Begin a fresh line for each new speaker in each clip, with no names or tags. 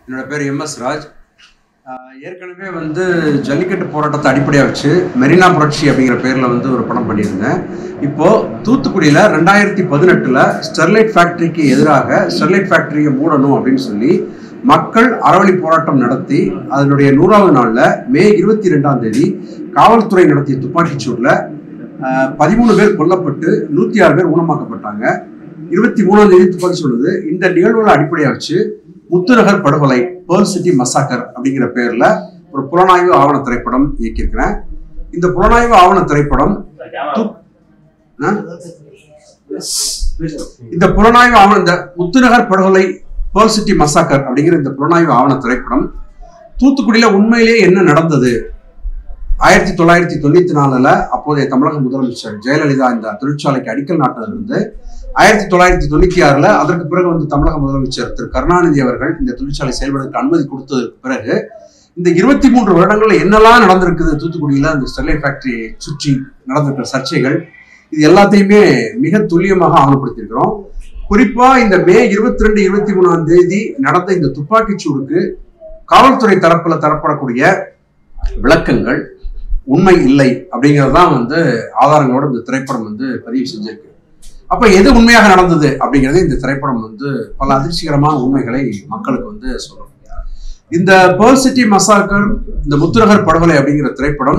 என்னோட பேர் எம்எஸ் ராஜ் ஆஹ் ஏற்கனவே வந்து ஜல்லிக்கட்டு போராட்டத்தை அடிப்படையாக வச்சு மெரினா புரட்சி அப்படிங்கிற பேரில் வந்து ஒரு படம் பண்ணியிருந்தேன் இப்போ தூத்துக்குடியில் ரெண்டாயிரத்தி பதினெட்டில் ஸ்டெர்லைட் ஃபேக்டரிக்கு எதிராக ஸ்டெர்லைட் ஃபேக்டரியை மூடணும் அப்படின்னு சொல்லி மக்கள் அறவழி போராட்டம் நடத்தி அதனுடைய நூறாவது நாளில் மே இருபத்தி ரெண்டாம் தேதி காவல்துறை நடத்திய துப்பாக்கிச் சூட்டில் பதிமூணு பேர் கொல்லப்பட்டு நூற்றி ஆறு பேர் ஊனமாக்கப்பட்டாங்க இருபத்தி மூணாம் தேதி துப்பாக்கி சொல்லுது இந்த நிகழ்வுகளை அடிப்படையாக வச்சு முத்துநகர் படுகொலை பேர்ல் சிட்டி மசாக்கர் அப்படிங்கிற பேர்ல ஒரு புலனாய்வு ஆவண திரைப்படம் இயக்கியிருக்கிறேன் இந்த புலனாய்வு ஆவண திரைப்படம் து- ஆ? இந்த புலனாய்வு ஆவண இந்த முத்துநகர் படுகொலை பேர்ல் சிட்டி மசாக்கர் அப்படிங்கிற இந்த புலனாய்வு ஆவண திரைப்படம் தூத்துக்குடியில உண்மையிலேயே என்ன நடந்தது ஆயிரத்தி தொள்ளாயிரத்தி தொண்ணூத்தி நாலுல அப்போதைய தமிழக முதலமைச்சர் ஜெயலலிதா இந்த தொழிற்சாலைக்கு அடிக்கல் நாட்டிலிருந்து ஆயிரத்தி தொள்ளாயிரத்தி தொண்ணூத்தி ஆறுல அதற்கு பிறகு வந்து தமிழக முதலமைச்சர் திரு கருணாநிதி அவர்கள் இந்த தொழிற்சாலை செயல்படுவதற்கு அனுமதி கொடுத்ததற்கு பிறகு இந்த இருபத்தி மூன்று வருடங்கள்ல என்னெல்லாம் நடந்திருக்குது தூத்துக்குடியில அந்த ஸ்டெர்லைட் ஃபேக்டரியை சுற்றி நடந்திருக்கிற சர்ச்சைகள் இது எல்லாத்தையுமே மிக துல்லியமாக ஆவணப்படுத்தியிருக்கிறோம் குறிப்பா இந்த மே இருபத்தி ரெண்டு இருபத்தி மூணாம் தேதி நடந்த இந்த துப்பாக்கிச் சூடுக்கு காவல்துறை தரப்புல தரப்படக்கூடிய விளக்கங்கள் உண்மை இல்லை அப்படிங்கிறது தான் வந்து ஆதாரங்களோட இந்த திரைப்படம் வந்து பதிவு செஞ்சிருக்கு அப்ப எது உண்மையாக நடந்தது அப்படிங்கறது இந்த திரைப்படம் வந்து பல அதிர்ச்சிகரமான உண்மைகளை மக்களுக்கு வந்து சொல்லும் இந்த பேர்ல் சிட்டி மசாக்கர் இந்த முத்துநகர் படுகொலை அப்படிங்கிற திரைப்படம்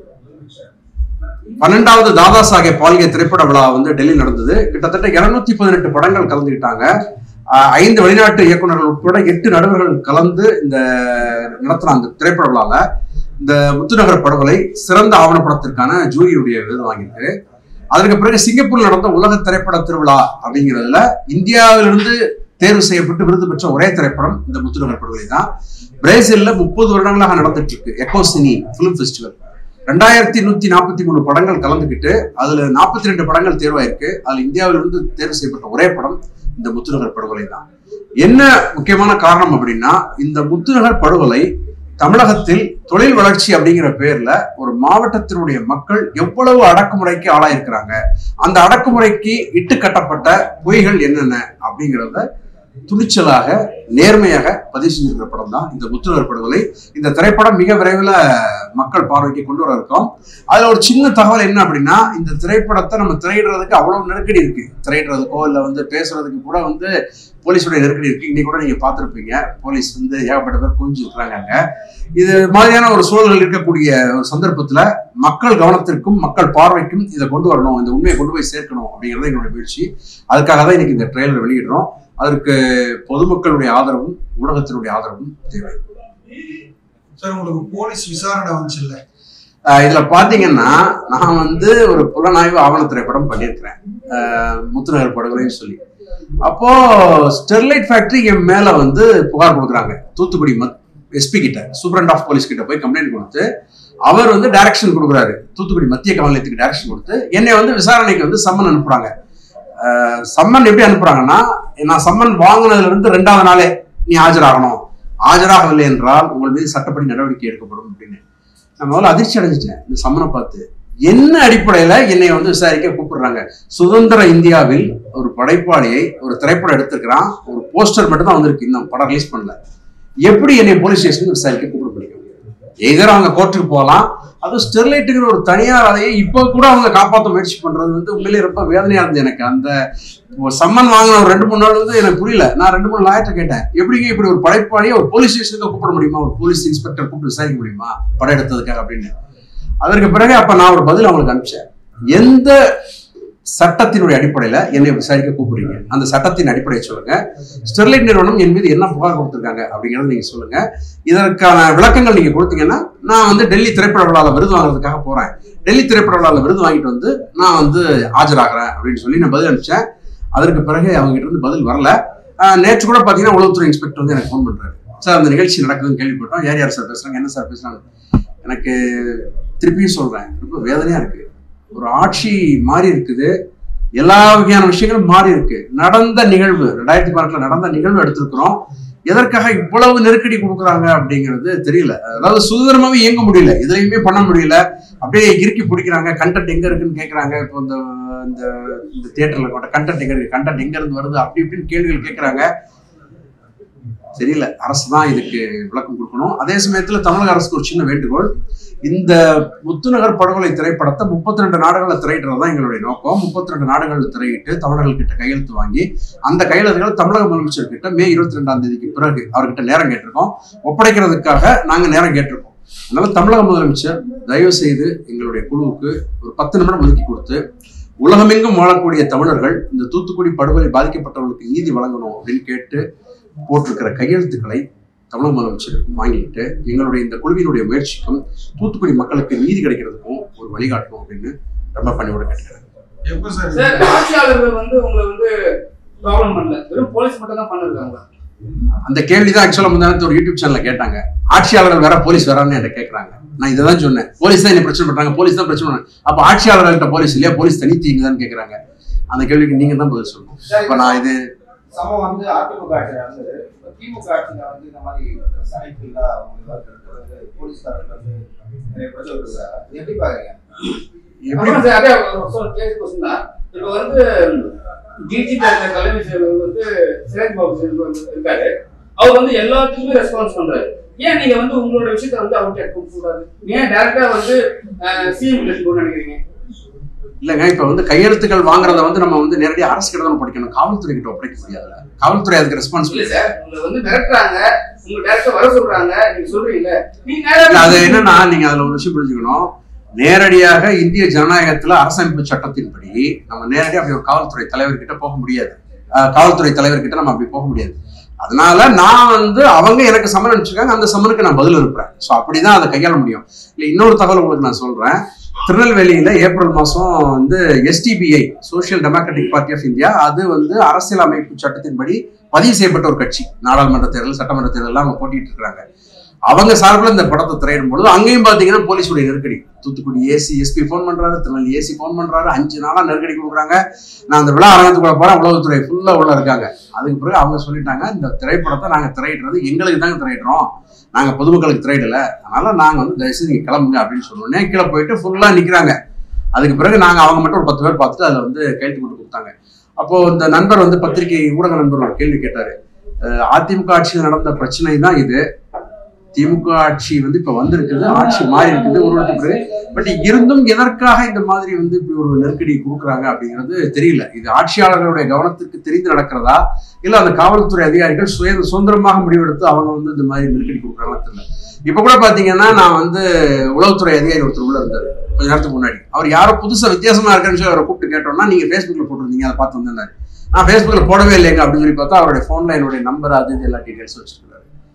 பன்னெண்டாவது தாதா சாஹேப் பால்கே திரைப்பட விழா வந்து டெல்லி நடந்தது கிட்டத்தட்ட இருநூத்தி பதினெட்டு படங்கள் கலந்துக்கிட்டாங்க ஆஹ் ஐந்து வெளிநாட்டு இயக்குநர்கள் உட்பட எட்டு நடுவர்கள் கலந்து இந்த நடத்தின அந்த திரைப்பட விழால இந்த முத்துநகர் படுகொலை சிறந்த ஆவணப்படத்திற்கான ஜூரியுடைய விருது வாங்கியிருக்கு அதற்கு பிறகு சிங்கப்பூர்ல நடந்த உலக திரைப்பட திருவிழா அப்படிங்கிறதுல இந்தியாவிலிருந்து தேர்வு செய்யப்பட்டு விருது பெற்ற ஒரே திரைப்படம் இந்த முத்துநகர் படுகொலை தான் பிரேசில்ல முப்பது வருடங்களாக நடந்துட்டு இருக்கு எக்கோசினி பிலிம் ஃபெஸ்டிவல் ரெண்டாயிரத்தி நூத்தி நாற்பத்தி மூணு படங்கள் கலந்துக்கிட்டு அதுல நாற்பத்தி ரெண்டு படங்கள் தேர்வாயிருக்கு அதுல இந்தியாவிலிருந்து தேர்வு செய்யப்பட்ட ஒரே படம் இந்த முத்துநகர் படுகொலை தான் என்ன முக்கியமான காரணம் அப்படின்னா இந்த முத்துநகர் படுகொலை தமிழகத்தில் தொழில் வளர்ச்சி அப்படிங்கிற பேர்ல ஒரு மாவட்டத்தினுடைய மக்கள் எவ்வளவு அடக்குமுறைக்கு ஆளாயிருக்கிறாங்க அந்த அடக்குமுறைக்கு இட்டு கட்டப்பட்ட பொய்கள் என்னென்ன அப்படிங்கிறத துணிச்சலாக நேர்மையாக பதிவு செஞ்சிருக்கிற படம் தான் இந்த முத்துநகர் படுகொலை இந்த திரைப்படம் மிக விரைவில் மக்கள் பார்வைக்கு கொண்டு வர இருக்கோம் அதுல ஒரு சின்ன தகவல் என்ன அப்படின்னா இந்த திரைப்படத்தை நம்ம திரையிடுறதுக்கு அவ்வளவு நெருக்கடி இருக்கு திரையிடுறதுக்கோ இல்லை வந்து பேசுறதுக்கு கூட வந்து போலீஸோட நெருக்கடி இருக்கு இன்னைக்கு கூட நீங்க பார்த்துருப்பீங்க போலீஸ் வந்து ஏகப்பட்ட பேர் குஞ்சு இருக்கிறாங்க அங்க இது மாதிரியான ஒரு சூழல்கள் இருக்கக்கூடிய ஒரு சந்தர்ப்பத்துல மக்கள் கவனத்திற்கும் மக்கள் பார்வைக்கும் இதை கொண்டு வரணும் இந்த உண்மையை கொண்டு போய் சேர்க்கணும் அப்படிங்கிறது எங்களுடைய முயற்சி அதுக்காக தான் இன்னைக்கு இந்த ட்ரெயிலர் வெளியிடுறோம் அதற்கு பொதுமக்களுடைய ஆதரவும் ஊடகத்தினுடைய ஆதரவும் தேவை
சார் உங்களுக்கு போலீஸ் விசாரணை வந்துச்சுல்ல
ஆஹ் இதுல பாத்தீங்கன்னா நான் வந்து ஒரு புலனாய்வு ஆவண திரைப்படம் பண்ணியிருக்கிறேன் ஆஹ் முத்துநகர் படுகொலைன்னு சொல்லி அப்போ ஸ்டெர்லைட் ஃபேக்டரி என் மேல வந்து புகார் கொடுக்குறாங்க தூத்துக்குடி மத் எஸ்பி கிட்ட சூப்பரண்ட் ஆஃப் போலீஸ் கிட்ட போய் கம்ப்ளைண்ட் கொடுத்து அவர் வந்து டைரக்ஷன் கொடுக்குறாரு தூத்துக்குடி மத்திய காவல் நிலையத்துக்கு டைரக்ஷன் கொடுத்து என்னை வந்து விசாரணைக்கு வந்து சம்மன் அனுப்புறாங்க ஆஹ் சம்மன் எப்படி அனுப்புறாங்கன்னா நான் சம்மன் வாங்கினதுல இருந்து ரெண்டாவது நாளே நீ ஆஜராகணும் ஆஜராகவில்லை என்றால் உங்கள் மீது சட்டப்படி நடவடிக்கை எடுக்கப்படும் அப்படின்னு நான் முதல்ல அதிர்ச்சி அடைஞ்சிட்டேன் இந்த சம்மனை பார்த்து என்ன அடிப்படையில என்னை வந்து விசாரிக்க கூப்பிடுறாங்க சுதந்திர இந்தியாவில் ஒரு படைப்பாளியை ஒரு திரைப்படம் எடுத்திருக்கிறான் ஒரு போஸ்டர் மட்டும் தான் வந்திருக்கு இன்னும் படம் ரிலீஸ் பண்ணல எப்படி என்னை போலீஸ் ஸ்டேஷனுக்கு விசாரிக்க கூப்பிட முடியும் எதிர அவங்க கோர்ட்டுக்கு போகலாம் அதுவும் ஸ்டெர்லைட்டுங்கிற ஒரு தனியார் அதையை இப்போ கூட அவங்க காப்பாற்ற முயற்சி பண்றது வந்து உண்மையிலேயே ரொம்ப வேதனையா இருந்தது எனக்கு அந்த ஒரு சம்மன் வாங்கின ஒரு ரெண்டு மூணு நாள் வந்து எனக்கு புரியல நான் ரெண்டு மூணு லாயர்ட்ட கேட்டேன் எப்படிங்க இப்படி ஒரு படைப்பாளியை ஒரு போலீஸ் ஸ்டேஷனுக்கு கூப்பிட முடியுமா ஒரு போலீஸ் இன்ஸ்பெக்டர் கூப்பிட்டு விசாரிக்க முடியுமா படம் எடுத்ததுக்காக அப்படின்னு அதற்கு பிறகு அப்ப நான் ஒரு பதில் அவங்களுக்கு அனுப்பிச்சேன் எந்த சட்டத்தினுடைய அடிப்படையில என்னை விசாரிக்க கூப்பிடுறீங்க அந்த சட்டத்தின் அடிப்படையை சொல்லுங்க ஸ்டெர்லைட் நிறுவனம் என் மீது என்ன புகார் கொடுத்திருக்காங்க அப்படிங்கறத நீங்க சொல்லுங்க இதற்கான விளக்கங்கள் நீங்க கொடுத்தீங்கன்னா நான் வந்து டெல்லி திரைப்பட விழாவில் விருது வாங்குறதுக்காக போறேன் டெல்லி திரைப்பட விழாவில் விருது வாங்கிட்டு வந்து நான் வந்து ஆஜராகிறேன் அப்படின்னு சொல்லி நான் பதில் அனுப்பிச்சேன் அதற்கு பிறகு அவங்க கிட்ட இருந்து பதில் வரல ஆஹ் நேற்று கூட பாத்தீங்கன்னா உளவுத்துறை இன்ஸ்பெக்டர் வந்து எனக்கு ஃபோன் பண்றாரு சார் அந்த நிகழ்ச்சி நடக்குதுன்னு கேள்விப்பட்டோம் யார் யார் சார் பேசுறாங்க என்ன சார் பேசுறாங்க எனக்கு திருப்பியும் சொல்றேன் ரொம்ப வேதனையா இருக்கு ஒரு ஆட்சி மாறி இருக்குது எல்லா வகையான விஷயங்களும் மாறி இருக்கு நடந்த நிகழ்வு ரெண்டாயிரத்தி பதினெட்டுல நடந்த நிகழ்வு எடுத்திருக்கிறோம் எதற்காக இவ்வளவு நெருக்கடி கொடுக்குறாங்க அப்படிங்கிறது தெரியல அதாவது சுதந்திரமாவே இயங்க முடியல எதுலையுமே பண்ண முடியல அப்படியே இறுக்கி பிடிக்கிறாங்க கண்டென்ட் எங்க இருக்குன்னு கேக்குறாங்க இப்போ இந்த இந்த இந்த தியேட்டர்ல கொண்ட கண்டென்ட் எங்க இருக்கு கண்டென்ட் எங்க இருந்து வருது அப்படி இப்படின்னு கேள்விகள் கேட்கறாங்க தெரியல அரசு தான் இதுக்கு விளக்கம் கொடுக்கணும் அதே சமயத்துல தமிழக அரசுக்கு ஒரு சின்ன வேண்டுகோள் இந்த முத்துநகர் படுகொலை திரைப்படத்தை முப்பத்தி ரெண்டு நாடுகளில் திரையிடுறது தான் எங்களுடைய நோக்கம் முப்பத்தி ரெண்டு நாடுகளில் திரையிட்டு தமிழர்கள் கிட்ட கையெழுத்து வாங்கி அந்த கையெழுத்துகளை தமிழக முதலமைச்சர் கிட்ட மே இருபத்தி ரெண்டாம் தேதிக்கு பிறகு அவர்கிட்ட நேரம் கேட்டிருக்கோம் ஒப்படைக்கிறதுக்காக நாங்க நேரம் கேட்டிருக்கோம் அதனால தமிழக முதலமைச்சர் தயவு செய்து எங்களுடைய குழுவுக்கு ஒரு பத்து நிமிடம் ஒதுக்கி கொடுத்து உலகமெங்கும் வாழக்கூடிய தமிழர்கள் இந்த தூத்துக்குடி படுகொலை பாதிக்கப்பட்டவர்களுக்கு நீதி வழங்கணும் அப்படின்னு கேட்டு போட்டிருக்கிற கையெழுத்துக்களை தமிழக முதலமைச்சர் வாங்கிட்டு எங்களுடைய இந்த குழுவினுடைய முயற்சிக்கும் தூத்துக்குடி மக்களுக்கு நீதி கிடைக்கிறதுக்கும் ஒரு வழிகாட்டணும் அப்படின்னு ரொம்ப பணியோட கேட்டுக்கிறேன்
எப்ப சார்
சார் ஆட்சியாளர்கள் வந்து உங்களை வந்து ப்ராப்ளம் பண்ணல வெறும் போலீஸ் மட்டும் தான் பண்ணிருக்காங்க
அந்த கேள்வி தான் ஆக்சுவலாக முந்தானத்து ஒரு யூடியூப் சேனல்ல கேட்டாங்க ஆட்சியாளர்கள் வேற போலீஸ் வேறான்னு என்கிட்ட கேட்கறாங்க நான் இதை தான் சொன்னேன் போலீஸ் தான் என்ன பிரச்சனை பண்றாங்க போலீஸ் தான் பிரச்சனை பண்றாங்க அப்ப ஆட்சியாளர்கள்ட்ட போலீஸ் இல்லையா போலீஸ் தனித்தீங்கதான்னு கேட்கறாங்க அந்த கேள்விக்கு நீங்க தான் பதில் சொல்லணும் இப்ப நான் இது
சம்பவம் வந்து அதிமுக ஆட்சியில் நடந்தது இப்ப திமுக ஆட்சியில வந்து இந்த மாதிரி சைக்கிள்ல அவங்க வந்து போலீஸ்காரர்கள் வந்து நிறைய பிரச்சனை இருக்கிறாங்க இது எப்படி பாக்குறீங்க
எப்படி
அப்புறம் சார், அதே ஒரு சொல் கேஸ் கொஸ்டின் தான் இப்போ வந்து டிஜிபி தலைமை செயலர் வந்து சிராஜ் பாபு சார் வந்து இருக்காரு அவர் வந்து எல்லாத்துக்குமே ரெஸ்பான்ஸ் பண்றாரு ஏன் நீங்க வந்து உங்களோட விஷயத்த வந்து அவர்கிட்ட கொடுக்க கூடாது ஏன் டைரக்டா வந்து சிஎம் கிட்ட போகணும்னு நினைக்கிறீங்க
இல்லைங்க இப்ப வந்து கையெழுத்துக்கள் வாங்குறத வந்து நம்ம வந்து நேரடியாக அரசு கிட்ட தான் படிக்கணும் காவல்துறை கிட்ட ஒப்படைக்க முடியாதுல்ல காவல்துறை அதுக்கு
இல்ல
ரெஸ்பான்சிபிலிட்டி
சார் உங்களை வந்து மிரட்டுறாங்க உங்க டைரக்டா வர சொல்றாங்க நீங்க சொல்றீங்க நீங்க
இல்ல,
நேரா
அது என்னன்னா நீங்க அதுல ஒரு விஷயம் புரிஞ்சுக்கணும் நேரடியாக இந்திய ஜனநாயகத்துல அரசமைப்பு சட்டத்தின்படி நம்ம நேரடியாக அப்படி ஒரு காவல்துறை தலைவர்கிட்ட போக முடியாது அஹ், காவல்துறை தலைவர்கிட்ட நம்ம அப்படி போக முடியாது அதனால நான் வந்து அவங்க எனக்கு சம்மன் அனுப்பிச்சிருக்காங்க அந்த சம்மனுக்கு நான் பதில் அனுப்புறேன் ஸோ அப்படிதான் அதை கையாள முடியும் இல்லை இன்னொரு தகவல் உங்களுக்கு நான் சொல்றேன் திருநெல்வேலியில ஏப்ரல் மாசம் வந்து SDPI social democratic party of India அது வந்து அரசியல் அமைப்பு சட்டத்தின்படி பதிவு செய்யப்பட்ட ஒரு கட்சி நாடாளுமன்ற தேர்தல் சட்டமன்ற தேர்தல் அவங்க போட்டிட்டு இருக்காங்க அவங்க சார்பில் இந்த படத்தை திரையிடும் பொழுது அங்கேயும் பாத்தீங்கன்னா போலீஸுடைய நெருக்கடி தூத்துக்குடி ஏசி எஸ்பி ஃபோன் பண்றாரு திருநெல்வேலி ஏசி ஃபோன் பண்றாரு அஞ்சு நாளா நெருக்கடி கொடுக்குறாங்க நான் அந்த விழா அரங்கத்துக்குள்ள போறேன் உளவுத்துறை ஃபுல்லா உள்ள இருக்காங்க அதுக்கு பிறகு அவங்க சொல்லிட்டாங்க இந்த திரைப்படத்தை நாங்க திரையிடுறது எங்களுக்கு தாங்க திரையிடுறோம் நாங்க பொதுமக்களுக்கு திரையிடல அதனால நாங்க வந்து தயவுசெய்து நீங்க கிளம்புங்க அப்படின்னு சொன்னோடனே கீழே போயிட்டு ஃபுல்லா நிக்கிறாங்க அதுக்கு பிறகு நாங்க அவங்க மட்டும் ஒரு பத்து பேர் பார்த்துட்டு அதுல வந்து கையெழுத்து போட்டு கொடுத்தாங்க அப்போ இந்த நண்பர் வந்து பத்திரிகை ஊடக நண்பர் ஒரு கேள்வி கேட்டாரு அஹ் அதிமுக ஆட்சியில் நடந்த பிரச்சனை தான் இது திமுக ஆட்சி வந்து இப்ப வந்திருக்குது ஆட்சி மாறி இருக்குது ஒரு வருடத்துக்கு பிறகு பட் இருந்தும் எதற்காக இந்த மாதிரி வந்து இப்படி ஒரு நெருக்கடி கொடுக்குறாங்க அப்படிங்கிறது தெரியல இது ஆட்சியாளர்களுடைய கவனத்திற்கு தெரிந்து நடக்கிறதா இல்ல அந்த காவல்துறை அதிகாரிகள் சுய சுதந்திரமாக முடிவெடுத்து அவங்க வந்து இந்த மாதிரி நெருக்கடி கொடுக்குறாங்களா தெரியல இப்ப கூட பாத்தீங்கன்னா நான் வந்து உளவுத்துறை அதிகாரி ஒருத்தர் உள்ள இருந்தாரு கொஞ்ச நேரத்துக்கு முன்னாடி அவர் யாரோ புதுசா வித்தியாசமா இருக்குன்னு சொல்லி அவரை கூப்பிட்டு கேட்டோம்னா நீங்க ஃபேஸ்புக்ல போட்டிருந்தீங்க அதை பார்த்து வந்திருந்தாரு நான் ஃபேஸ்புக்ல போடவே இல்லைங்க அப்படின்னு சொல்லி பார்த்தா அவருடைய போன்ல என்னுடைய நம்பர் அது இது எல்லா டீடைல்ஸ் வச்சிருக்காரு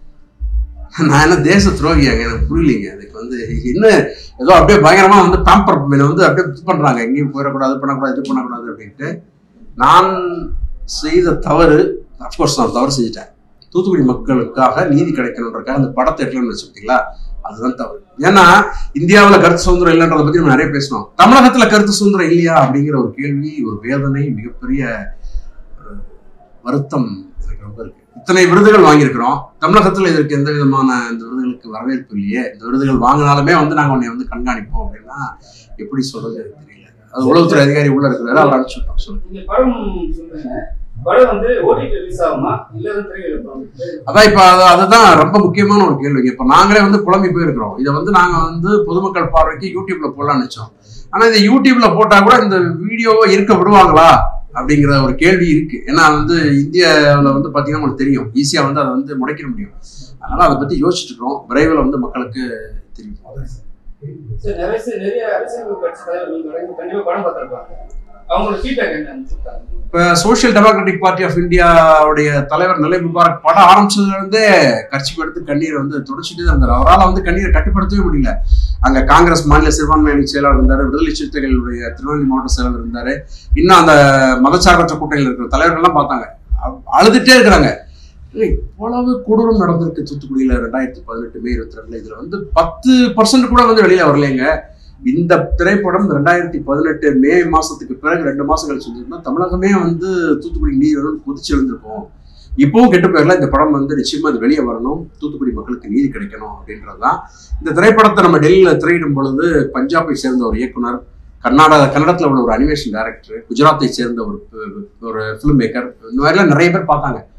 நான் என்ன தேச துரோகியாங்க எனக்கு புரியலைங்க அதுக்கு வந்து என்ன ஏதோ அப்படியே பயங்கரமா வந்து பேம்பர் வந்து அப்படியே இது பண்றாங்க எங்கேயும் போயிடக்கூடாது இது பண்ணக்கூடாது இது பண்ணக்கூடாது அப்படின்ட்டு நான் செய்த தவறு அஃப்கோர்ஸ் நான் தவறு செஞ்சுட்டேன் தூத்துக்குடி மக்களுக்காக நீதி கிடைக்கணுன்றக்காக அந்த படத்தை எடுக்கணும்னு வச்சுக்கிட்டீங்களா அதுதான் தவறு ஏன்னா இந்தியாவில் கருத்து சுதந்திரம் இல்லைன்றதை பத்தி நம்ம நிறைய பேசணும் தமிழகத்துல கருத்து சுதந்திரம் இல்லையா அப்படிங்கிற ஒரு கேள்வி ஒரு வேதனை மிகப்பெரிய ஒரு வருத்தம் எனக்கு ரொம்ப இருக்கு இத்தனை விருதுகள் வாங்கியிருக்கிறோம் தமிழகத்துல இதற்கு எந்த விதமான இந்த விருதுகளுக்கு வரவேற்பு இல்லையே இந்த விருதுகள் வாங்கினாலுமே வந்து நாங்க உன்னை வந்து கண்காணிப்போம் அப்படின்னா எப்படி சொல்றது எனக்கு தெரியல அது உளவுத்துறை அதிகாரி உள்ள இருக்கிறாரு அவர் அனுப்பிச்சுட்டோம் சொல்லுங்க
இந்த படம் சொல்லுங்க படம் வந்து ஓடிடி ரிலீஸ் ஆகுமா இல்ல வந்து திரையில
அதான் இப்ப அது அதுதான் ரொம்ப முக்கியமான ஒரு கேள்வி இப்ப நாங்களே வந்து குழம்பி போயிருக்கிறோம் இதை வந்து நாங்க வந்து பொதுமக்கள் பார்வைக்கு யூடியூப்ல போடலாம்னு நினைச்சோம் ஆனா இந்த யூடியூப்ல போட்டா கூட இந்த வீடியோவை இருக்க விடுவாங்களா அப்படிங்கிற ஒரு கேள்வி இருக்கு ஏன்னா வந்து இந்தியாவில் வந்து பாத்தீங்கன்னா உங்களுக்கு தெரியும் ஈஸியா வந்து அதை வந்து முடைக்கிற முடியும் அதனால அதை பத்தி யோசிச்சுட்டு இருக்கிறோம் விரைவில் வந்து மக்களுக்கு தெரியும்
சார் நிறைய சே- நிறைய அரசியல் கட்சி தலைவர்கள் கடந்து கண்டிப்பா படம் பார்த்திருப்பாங்க அவங்களோட ஃபீட்பேக் என்ன சொல்றாங்க
இப்ப சோஷியல் டெமோக்ராட்டிக் பார்ட்டி ஆஃப் இந்தியாவுடைய தலைவர் நிலை முபாரக் படம் ஆரம்பிச்சதுல இருந்தே கட்சிக்கு எடுத்து கண்ணீரை வந்து தொடச்சிட்டு தான் இருந்தார் அவரால் வந்து கண்ணீரை கட்டுப்படுத்தவே முடியல அங்க காங்கிரஸ் மாநில சிறுபான்மை அணி செயலாளர் இருந்தாரு விடுதலை சிறுத்தைகளுடைய திருநெல்வேலி மாவட்ட செயலாளர் இருந்தாரு இன்னும் அந்த மதச்சார்பற்ற கூட்டணியில் இருக்கிற தலைவர்கள்லாம் பார்த்தாங்க அ- அழுதுட்டே இருக்கிறாங்க ஏய், இவ்வளவு கொடூரம் நடந்திருக்கு தூத்துக்குடியில ரெண்டாயிரத்தி பதினெட்டு மே இருபத்தி ரெண்டுல இதுல வந்து பத்து பர்சன்ட் கூட வந்து வெளியில வரலைங்க இந்த திரைப்படம் ரெண்டாயிரத்தி பதினெட்டு மே மாசத்துக்கு பிறகு ரெண்டு மாசம் கழிச்சு வந்திருந்தா தமிழகமே வந்து தூத்துக்குடி நீர் வேணும்னு கொதிச்சு எழுந்திருக்கும் இப்பவும் கெட்டு போயிடல இந்த படம் வந்து நிச்சயமா அது வெளியே வரணும் தூத்துக்குடி மக்களுக்கு நீதி கிடைக்கணும் அப்படின்றதுதான் இந்த திரைப்படத்தை நம்ம டெல்லியில திரையிடும் பொழுது பஞ்சாபை சேர்ந்த ஒரு இயக்குனர் கர்நாடகா கன்னடத்தில் உள்ள ஒரு அனிமேஷன் டைரக்டர் குஜராத்தை சேர்ந்த ஒரு ஒரு ஃபிலிம் மேக்கர் இந்த மாதிரிலாம் நிறைய பேர் பார்த்தாங்க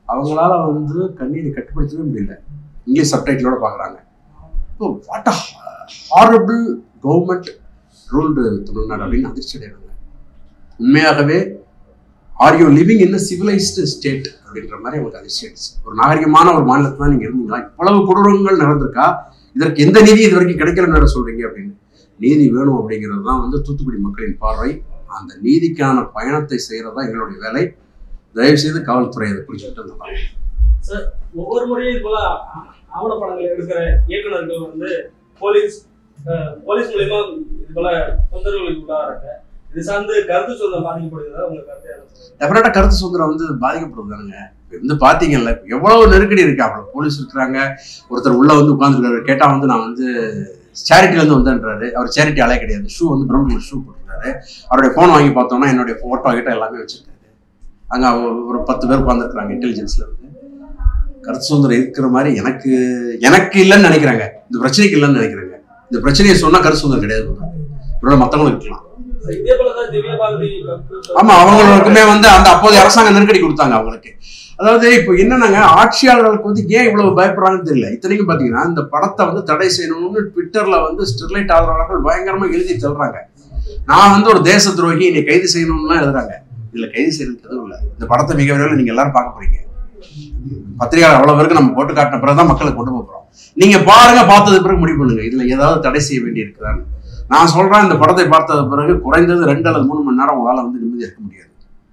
அவங்களால வந்து கண்ணீரை கட்டுப்படுத்தவே முடியல இங்கிலீஷ் சப்டைட்டிலோட பார்க்குறாங்க இப்போ what a horrible government ruled Tamil Nadu அப்படின்னு அதிர்ச்சி அடைகிறாங்க உண்மையாகவே are you living in civilised state அப்படின்ற மாதிரி அவங்களுக்கு அதிர்ச்சி ஆயிடுச்சு ஒரு நாகரிகமான ஒரு மாநிலத்தில் தான் நீங்கள் இருந்தீங்களா இவ்வளவு கொடூரங்கள் நடந்திருக்கா இதற்கு எந்த நீதி இது வரைக்கும் கிடைக்கலன்னு வேற சொல்றீங்க அப்படின்னு நீதி வேணும் அப்படிங்கிறது தான் வந்து தூத்துக்குடி மக்களின் பார்வை அந்த நீதிக்கான பயணத்தை செய்கிறது தான் எங்களுடைய வேலை தயவு செய்து காவல்துறை அதை புரிஞ்சுக்கிட்டு நல்லா
சார் ஒவ்வொரு முறையும் இது போல ஆ- ஆவணப்படங்கள் எடுக்கிற இயக்குனர்கள் வந்து போலீஸ் அஹ், போலீஸ் மூலியமா இது போல தொந்தரவுகளுக்கு உள்ளாகிறாங்க இது சார்ந்து கருத்து சுதந்திரம் பாதிக்கப்படுகிறதா உங்க கருத்து என்ன சொல்றீங்க?
டெஃபினட்டா கருத்து சுதந்திரம் வந்து பாதிக்கப்படுது தானுங்க இப்ப வந்து பாத்தீங்கல்ல இப்ப எவ்வளவு நெருக்கடி இருக்கு அவ்வளவு போலீஸ் இருக்கிறாங்க ஒருத்தர் உள்ள வந்து உட்காந்துருக்காரு கேட்டா வந்து நான் வந்து சேரிட்டில இருந்து வந்தேன்றாரு அவர் சேரிட்டி ஆளே கிடையாது ஷூ வந்து பிரவுன் கலர் ஷூ போட்டுருக்காரு அவருடைய போன் வாங்கி பார்த்தோம்னா என்னுடைய போட்டோ கிட்ட எல்லாமே வச்சிருக்காரு அங்க அவ- ஒரு பத்து பேர் உட்காந்துருக்காங்க இன்டெலிஜென்ஸ்ல இருந்து கருத்து சுதந்திரம் இருக்கிற மாதிரி எனக்கு எனக்கு இல்லைன்னு நினைக்கிறாங்க இந்த பிரச்சனைக்கு இல்லைன்னு நினைக்கிறாங்க இந்த பிரச்சனையை சொன்னா கருத்து சுதந்திரம் கிடையாது ஒருவேளை மத்தவங்களுக்கு இருக்கலாம்
இதே போலதான் திவ்ய பாரதி
ஆமா அவங்களுக்குமே வந்து அந்த அப்போதைய அரசாங்கம் நெருக்கடி கொடுத்தாங்க அவங்களுக்கு அதாவது இப்போ என்னன்னாங்க ஆட்சியாளர்களுக்கு வந்து ஏன் இவ்வளவு பயப்படுறாங்கன்னு தெரியல இத்தனைக்கும் பாத்தீங்கன்னா இந்த படத்தை வந்து தடை செய்யணும்னு ட்விட்டர்ல வந்து ஸ்டெர்லைட் ஆதரவாளர்கள் பயங்கரமா எழுதி தள்ளுறாங்க நான் வந்து ஒரு தேச துரோகி என்னை கைது செய்யணும்லாம் எழுதுறாங்க இதுல கைது செய்யறதுக்கு எதுவும் இல்லை இந்த படத்தை மிக விரைவில் நீங்க எல்லாரும் பார்க்க போறீங்க பத்திரிகையாளர் அவ்வளவு பேருக்கு நம்ம போட்டு காட்டின பிறகுதான் மக்களுக்கு கொண்டு போக போறோம் நீங்க பாருங்க பார்த்தது பிறகு முடிவு பண்ணுங்க இதுல ஏதாவது தடை செய்ய வேண்டி இருக்குதான்னு நான் சொல்றேன் இந்த படத்தை பார்த்தது பிறகு குறைந்தது ரெண்டு அல்லது மூணு மணி நேரம் உங்களால வந்து நிம்மதியா இருக்க முடியாது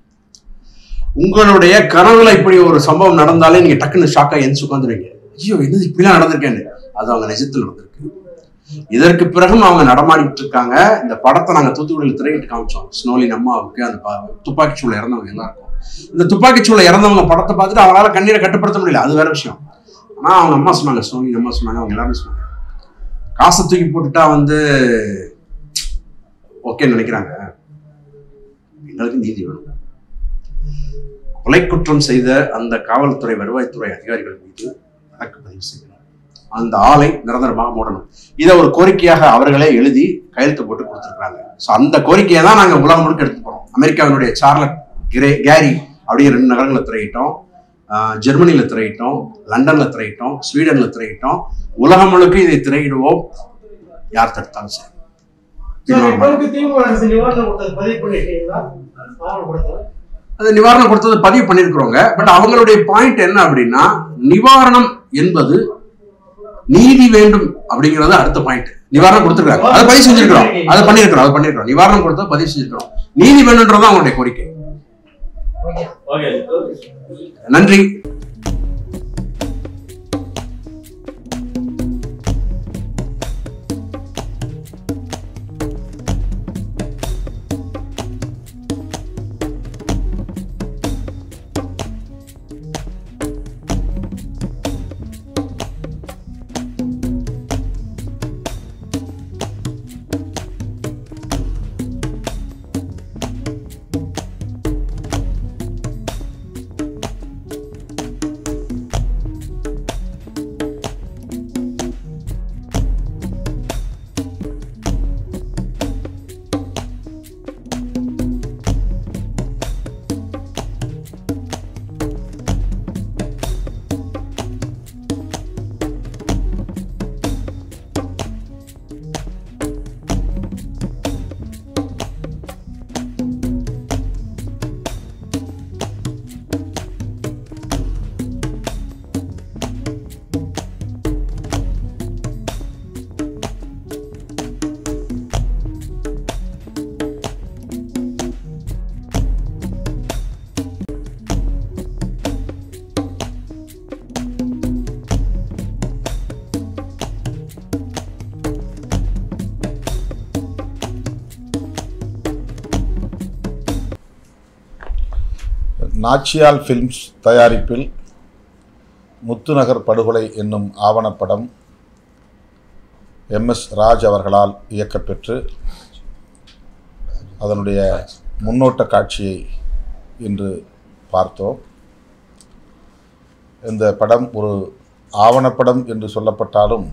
உங்களுடைய கனவுல இப்படி ஒரு சம்பவம் நடந்தாலே நீங்க டக்குன்னு ஷாக்கா எந்திச்சு உட்காந்துருவீங்க ஐயோ என்னது இப்படிலாம் நடந்திருக்கேன்னு அது அவங்க நிஜத்தில் நடந்திருக்கு இதற்கு பிறகும் அவங்க நடமாடிட்டு இருக்காங்க இந்த படத்தை நாங்க தூத்துக்குடியில் திரையிட்டு காமிச்சோம் ஸ்னோலின் அம்மாவுக்கு அந்த ப- துப்பாக்கிச் சூழல் இறந்தவங்க எல்லாருக்கும் இந்த துப்பாக்கிச் சூழல் இறந்தவங்க படத்தை பார்த்துட்டு அவங்களால கண்ணீரை கட்டுப்படுத்த முடியல அது வேற விஷயம் ஆனா அவங்க அம்மா சொன்னாங்க ஸ்னோலின் அம்மா சொன்னாங்க அவங்க எல்லாருமே சொன்னாங்க காசை தூக்கி போட்டுட்டா வந்து ஓகேன்னு நினைக்கிறாங்க எங்களுக்கு நீதி வேணும் கொலை குற்றம் செய்த அந்த காவல்துறை வருவாய்த்துறை அதிகாரிகள் மீது வழக்கு பதிவு செய்யணும் அந்த ஆளை நிரந்தரமாக மூடணும் இதை ஒரு கோரிக்கையாக அவர்களே எழுதி கையெழுத்து போட்டு கொடுத்துருக்காங்க ஸோ அந்த கோரிக்கையை தான் நாங்கள் உலகம் முழுக்க எடுத்து போறோம் அமெரிக்காவினுடைய சார்லட் கிரே கேரி அப்படிங்கிற ரெண்டு நகரங்களில் திரையிட்டோம் ஆஹ் ஜெர்மனியில திரையிட்டோம் லண்டன்ல திரையிட்டோம் ஸ்வீடன்ல திரையிட்டோம் உலகம் முழுக்க இதை திரையிடுவோம் யார் தடுத்தாலும் சரி
சார் இப்போதைக்கு திமுக அரசு நிவாரணம் கொடுத்தது பதிவு பண்ணிருக்கீங்களா ஆவணம் கொடுத்தது
அது நிவாரணம் கொடுத்தது பதிவு பண்ணியிருக்கிறோங்க பட் அவங்களுடைய பாயிண்ட் என்ன அப்படின்னா நிவாரணம் என்பது நீதி வேண்டும் அப்படிங்கிறது அடுத்த பாயிண்ட் நிவாரணம் கொடுத்துருக்காங்க அதை பதிவு செஞ்சிருக்கிறோம் அதை பண்ணியிருக்கிறோம் அதை பண்ணியிருக்கிறோம் நிவாரணம் கொடுத்தா பதிவு செஞ்சிருக்கிறோம் நீதி வேணும்ன்றது அவங்களுடைய கோரிக்கை
ஓகே
நன்றி
நாச்சியால் ஃபிலிம்ஸ் தயாரிப்பில் முத்துநகர் படுகொலை என்னும் ஆவணப்படம் எம்எஸ் ராஜ் அவர்களால் இயக்கப்பெற்று அதனுடைய முன்னோட்ட காட்சியை இன்று பார்த்தோம் இந்த படம் ஒரு ஆவணப்படம் என்று சொல்லப்பட்டாலும்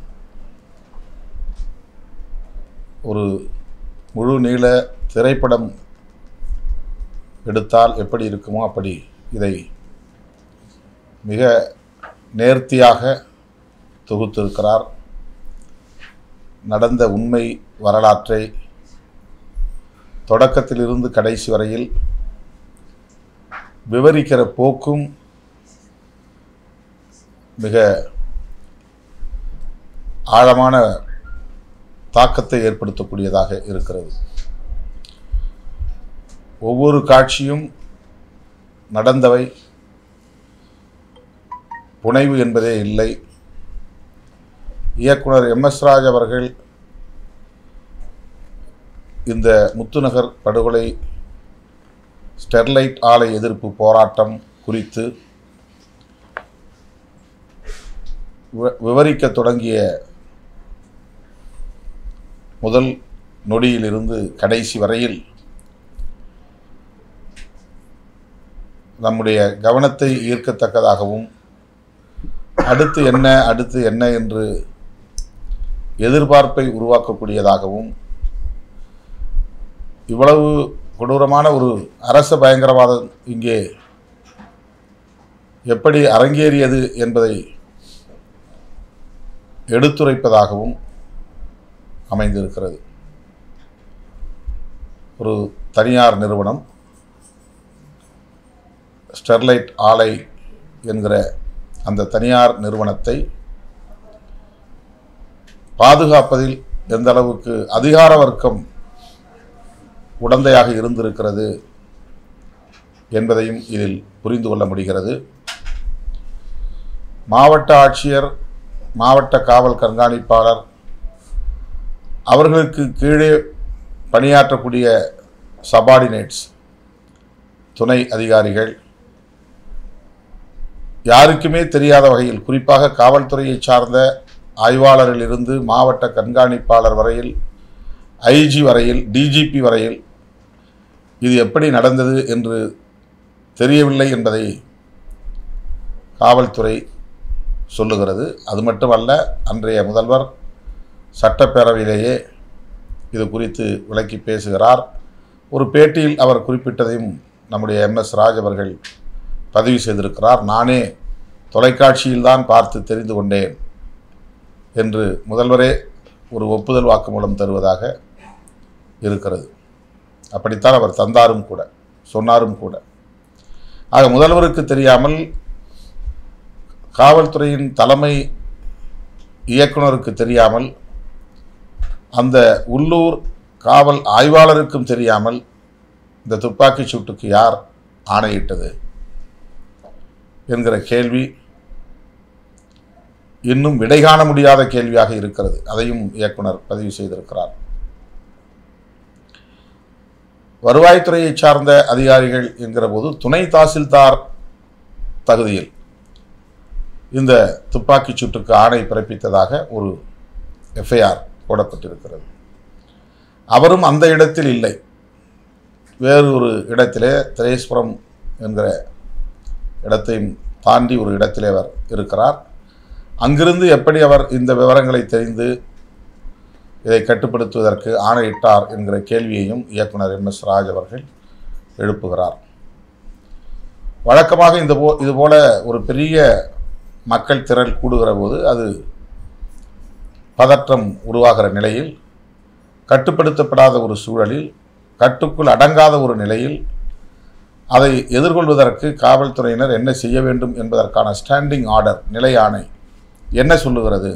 ஒரு முழு நீள திரைப்படம் எடுத்தால் எப்படி இருக்குமோ அப்படி இதை மிக நேர்த்தியாக தொகுத்திருக்கிறார் நடந்த உண்மை வரலாற்றை தொடக்கத்திலிருந்து கடைசி வரையில் விவரிக்கிற போக்கும் மிக ஆழமான தாக்கத்தை ஏற்படுத்தக்கூடியதாக இருக்கிறது ஒவ்வொரு காட்சியும் நடந்தவை புனைவு என்பதே இல்லை இயக்குனர் எம் எஸ் ராஜ் அவர்கள் இந்த முத்துநகர் படுகொலை ஸ்டெர்லைட் ஆலை எதிர்ப்பு போராட்டம் குறித்து வி- விவரிக்கத் தொடங்கிய முதல் நொடியிலிருந்து கடைசி வரையில் நம்முடைய கவனத்தை ஈர்க்கத்தக்கதாகவும் அடுத்து என்ன அடுத்து என்ன என்று எதிர்பார்ப்பை உருவாக்கக்கூடியதாகவும் இவ்வளவு கொடூரமான ஒரு அரச பயங்கரவாதம் இங்கே எப்படி அரங்கேறியது என்பதை எடுத்துரைப்பதாகவும் அமைந்திருக்கிறது ஒரு தனியார் நிறுவனம் ஸ்டெர்லைட் ஆலை என்கிற அந்த தனியார் நிறுவனத்தை பாதுகாப்பதில் எந்த அளவுக்கு அதிகார வர்க்கம் உடந்தையாக இருந்திருக்கிறது என்பதையும் இதில் புரிந்து கொள்ள முடிகிறது மாவட்ட ஆட்சியர் மாவட்ட காவல் கண்காணிப்பாளர் அவர்களுக்கு கீழே பணியாற்றக்கூடிய சபார்டினேட்ஸ் துணை அதிகாரிகள் யாருக்குமே தெரியாத வகையில் குறிப்பாக காவல்துறையை சார்ந்த ஆய்வாளரிலிருந்து மாவட்ட கண்காணிப்பாளர் வரையில் ஐஜி வரையில் டிஜிபி வரையில் இது எப்படி நடந்தது என்று தெரியவில்லை என்பதை காவல்துறை சொல்லுகிறது அது மட்டுமல்ல அன்றைய முதல்வர் சட்டப்பேரவையிலேயே இது குறித்து விளக்கி பேசுகிறார் ஒரு பேட்டியில் அவர் குறிப்பிட்டதையும் நம்முடைய எம்எஸ் ராஜ் அவர்கள் பதிவு செய்திருக்கிறார் நானே தொலைக்காட்சியில்தான் பார்த்து தெரிந்து கொண்டேன் என்று முதல்வரே ஒரு ஒப்புதல் வாக்குமூலம் தருவதாக இருக்கிறது அப்படித்தான் அவர் தந்தாரும் கூட சொன்னாரும் கூட ஆக முதல்வருக்கு தெரியாமல் காவல்துறையின் தலைமை இயக்குனருக்கு தெரியாமல் அந்த உள்ளூர் காவல் ஆய்வாளருக்கும் தெரியாமல் இந்த துப்பாக்கிச் சூட்டுக்கு யார் ஆணையிட்டது என்கிற கேள்வி இன்னும் விடை காண முடியாத கேள்வியாக இருக்கிறது அதையும் இயக்குனர் பதிவு செய்திருக்கிறார் வருவாய்த்துறையை சார்ந்த அதிகாரிகள் என்கிற போது துணை தாசில்தார் தகுதியில் இந்த துப்பாக்கிச் சூட்டுக்கு ஆணை பிறப்பித்ததாக ஒரு எஃப்ஐஆர் போடப்பட்டிருக்கிறது அவரும் அந்த இடத்தில் இல்லை வேறு ஒரு இடத்திலே திரேஸ்வரம் என்கிற இடத்தையும் தாண்டி ஒரு இடத்திலே அவர் இருக்கிறார் அங்கிருந்து எப்படி அவர் இந்த விவரங்களை தெரிந்து இதை கட்டுப்படுத்துவதற்கு ஆணையிட்டார் என்கிற கேள்வியையும் இயக்குனர் எம் எஸ் ராஜ் அவர்கள் எழுப்புகிறார் வழக்கமாக இந்த போ இதுபோல ஒரு பெரிய மக்கள் திரள் கூடுகிற போது அது பதற்றம் உருவாகிற நிலையில் கட்டுப்படுத்தப்படாத ஒரு சூழலில் கட்டுக்குள் அடங்காத ஒரு நிலையில் அதை எதிர்கொள்வதற்கு காவல்துறையினர் என்ன செய்ய வேண்டும் என்பதற்கான ஸ்டாண்டிங் ஆர்டர் நிலை ஆணை என்ன சொல்லுகிறது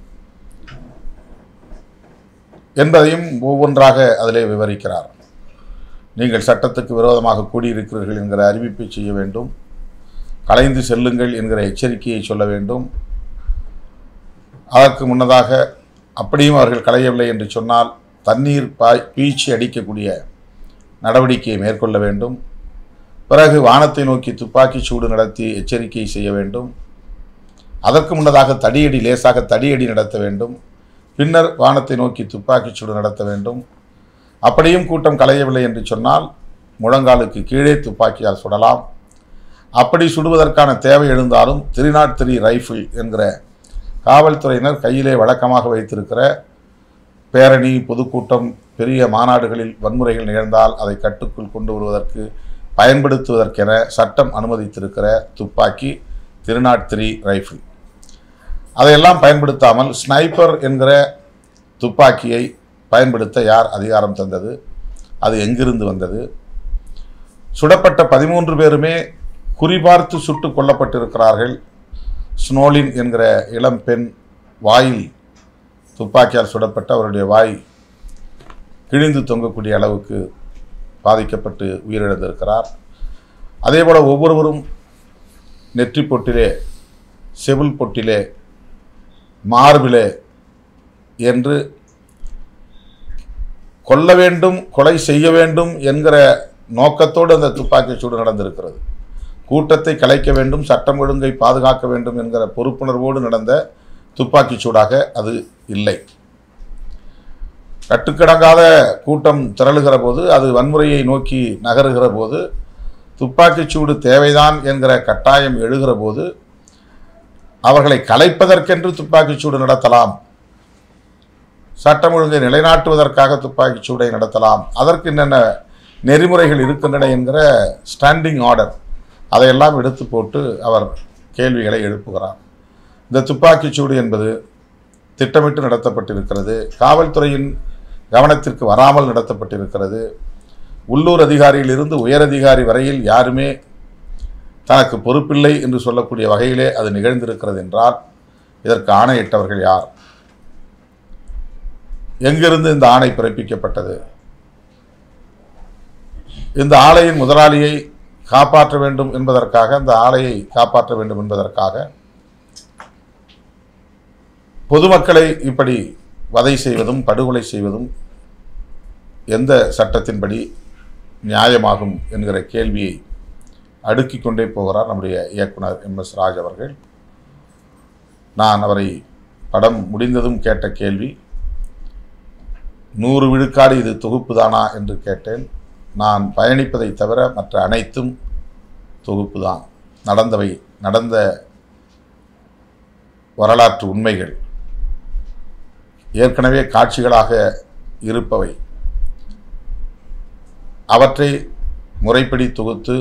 என்பதையும் ஒவ்வொன்றாக அதிலே விவரிக்கிறார் நீங்கள் சட்டத்துக்கு விரோதமாக கூடியிருக்கிறீர்கள் என்கிற அறிவிப்பை செய்ய வேண்டும் கலைந்து செல்லுங்கள் என்கிற எச்சரிக்கையை சொல்ல வேண்டும் அதற்கு முன்னதாக அப்படியும் அவர்கள் களையவில்லை என்று சொன்னால் தண்ணீர் பாய் பீச்சி அடிக்கக்கூடிய நடவடிக்கையை மேற்கொள்ள வேண்டும் பிறகு வானத்தை நோக்கி துப்பாக்கிச் சூடு நடத்தி எச்சரிக்கை செய்ய வேண்டும் அதற்கு முன்னதாக தடியடி லேசாக தடியடி நடத்த வேண்டும் பின்னர் வானத்தை நோக்கி துப்பாக்கிச் சூடு நடத்த வேண்டும் அப்படியும் கூட்டம் கலையவில்லை என்று சொன்னால் முழங்காலுக்கு கீழே துப்பாக்கியால் சுடலாம் அப்படி சுடுவதற்கான தேவை எழுந்தாலும் த்ரீ நாட் த்ரீ ரைஃபிள் என்கிற காவல்துறையினர் கையிலே வழக்கமாக வைத்திருக்கிற பேரணி பொதுக்கூட்டம் பெரிய மாநாடுகளில் வன்முறைகள் நிகழ்ந்தால் அதை கட்டுக்குள் கொண்டு வருவதற்கு பயன்படுத்துவதற்கென சட்டம் அனுமதித்திருக்கிற துப்பாக்கி திருநாட் த்ரீ ரைஃபிள் அதையெல்லாம் பயன்படுத்தாமல் ஸ்னைப்பர் என்கிற துப்பாக்கியை பயன்படுத்த யார் அதிகாரம் தந்தது அது எங்கிருந்து வந்தது சுடப்பட்ட பதிமூன்று பேருமே குறிபார்த்து சுட்டுக் கொல்லப்பட்டிருக்கிறார்கள் ஸ்னோலின் என்கிற இளம் பெண் வாயில் துப்பாக்கியால் சுடப்பட்ட அவருடைய வாய் கிழிந்து தொங்கக்கூடிய அளவுக்கு பாதிக்கப்பட்டு உயிரிழந்திருக்கிறார் அதேபோல் ஒவ்வொருவரும் நெற்றி பொட்டிலே செவில் பொட்டிலே மார்பிலே என்று கொல்ல வேண்டும் கொலை செய்ய வேண்டும் என்கிற நோக்கத்தோடு அந்த துப்பாக்கி சூடு நடந்திருக்கிறது கூட்டத்தை கலைக்க வேண்டும் சட்டம் ஒழுங்கை பாதுகாக்க வேண்டும் என்கிற பொறுப்புணர்வோடு நடந்த துப்பாக்கி சூடாக அது இல்லை கட்டுக்கடங்காத கூட்டம் திரளுகிற போது அது வன்முறையை நோக்கி நகருகிற போது துப்பாக்கிச் சூடு தேவைதான் என்கிற கட்டாயம் எழுகிற போது அவர்களை கலைப்பதற்கென்று துப்பாக்கிச் சூடு நடத்தலாம் சட்டம் ஒழுங்கை நிலைநாட்டுவதற்காக துப்பாக்கிச் சூடை நடத்தலாம் அதற்கு என்னென்ன நெறிமுறைகள் இருக்கின்றன என்கிற ஸ்டாண்டிங் ஆர்டர் அதையெல்லாம் எடுத்து போட்டு அவர் கேள்விகளை எழுப்புகிறார் இந்த துப்பாக்கிச் சூடு என்பது திட்டமிட்டு நடத்தப்பட்டிருக்கிறது காவல்துறையின் கவனத்திற்கு வராமல் நடத்தப்பட்டிருக்கிறது உள்ளூர் அதிகாரியிலிருந்து உயரதிகாரி வரையில் யாருமே தனக்கு பொறுப்பில்லை என்று சொல்லக்கூடிய வகையிலே அது நிகழ்ந்திருக்கிறது என்றால் இதற்கு ஆணையிட்டவர்கள் யார் எங்கிருந்து இந்த ஆணை பிறப்பிக்கப்பட்டது இந்த ஆலையின் முதலாளியை காப்பாற்ற வேண்டும் என்பதற்காக அந்த ஆலையை காப்பாற்ற வேண்டும் என்பதற்காக பொதுமக்களை இப்படி வதை செய்வதும் படுகொலை செய்வதும் எந்த சட்டத்தின்படி நியாயமாகும் என்கிற கேள்வியை அடுக்கிக் கொண்டே போகிறார் நம்முடைய இயக்குனர் எம் எஸ் ராஜ் அவர்கள் நான் அவரை படம் முடிந்ததும் கேட்ட கேள்வி நூறு விழுக்காடு இது தொகுப்பு தானா என்று கேட்டேன் நான் பயணிப்பதை தவிர மற்ற அனைத்தும் தொகுப்பு தான் நடந்தவை நடந்த வரலாற்று உண்மைகள் ஏற்கனவே காட்சிகளாக இருப்பவை அவற்றை முறைப்படி தொகுத்து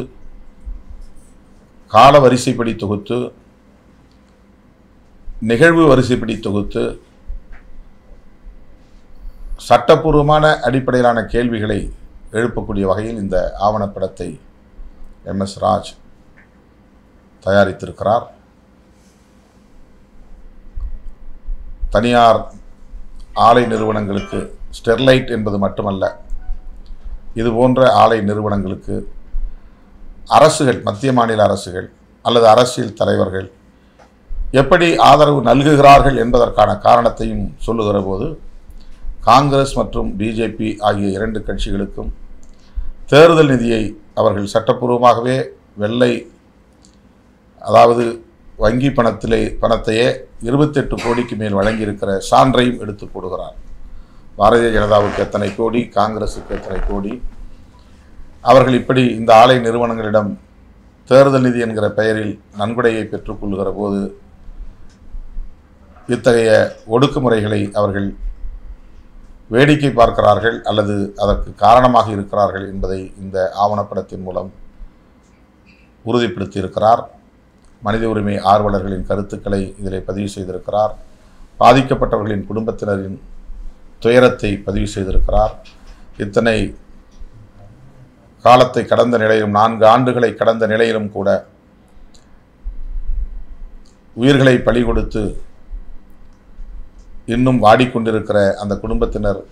கால வரிசைப்படி தொகுத்து நிகழ்வு வரிசைப்படி தொகுத்து சட்டப்பூர்வமான அடிப்படையிலான கேள்விகளை எழுப்பக்கூடிய வகையில் இந்த ஆவணப்படத்தை எம் எஸ் ராஜ் தயாரித்திருக்கிறார் தனியார் ஆலை நிறுவனங்களுக்கு ஸ்டெர்லைட் என்பது மட்டுமல்ல இது போன்ற ஆலை நிறுவனங்களுக்கு அரசுகள் மத்திய மாநில அரசுகள் அல்லது அரசியல் தலைவர்கள் எப்படி ஆதரவு நல்குகிறார்கள் என்பதற்கான காரணத்தையும் சொல்லுகிற போது காங்கிரஸ் மற்றும் பிஜேபி ஆகிய இரண்டு கட்சிகளுக்கும் தேர்தல் நிதியை அவர்கள் சட்டப்பூர்வமாகவே வெள்ளை அதாவது வங்கி பணத்திலே பணத்தையே இருபத்தெட்டு கோடிக்கு மேல் வழங்கியிருக்கிற சான்றையும் எடுத்து போடுகிறார் பாரதிய ஜனதாவுக்கு எத்தனை கோடி காங்கிரஸுக்கு எத்தனை கோடி அவர்கள் இப்படி இந்த ஆலை நிறுவனங்களிடம் தேர்தல் நிதி என்கிற பெயரில் நன்கொடையை பெற்றுக்கொள்கிற போது இத்தகைய ஒடுக்குமுறைகளை அவர்கள் வேடிக்கை பார்க்கிறார்கள் அல்லது அதற்கு காரணமாக இருக்கிறார்கள் என்பதை இந்த ஆவணப்படத்தின் மூலம் உறுதிப்படுத்தியிருக்கிறார் மனித உரிமை ஆர்வலர்களின் கருத்துக்களை இதில் பதிவு செய்திருக்கிறார் பாதிக்கப்பட்டவர்களின் குடும்பத்தினரின் துயரத்தை பதிவு செய்திருக்கிறார் இத்தனை காலத்தை கடந்த நிலையிலும் நான்கு ஆண்டுகளை கடந்த நிலையிலும் கூட உயிர்களை பலி கொடுத்து இன்னும் வாடிக்கொண்டிருக்கிற அந்த குடும்பத்தினர்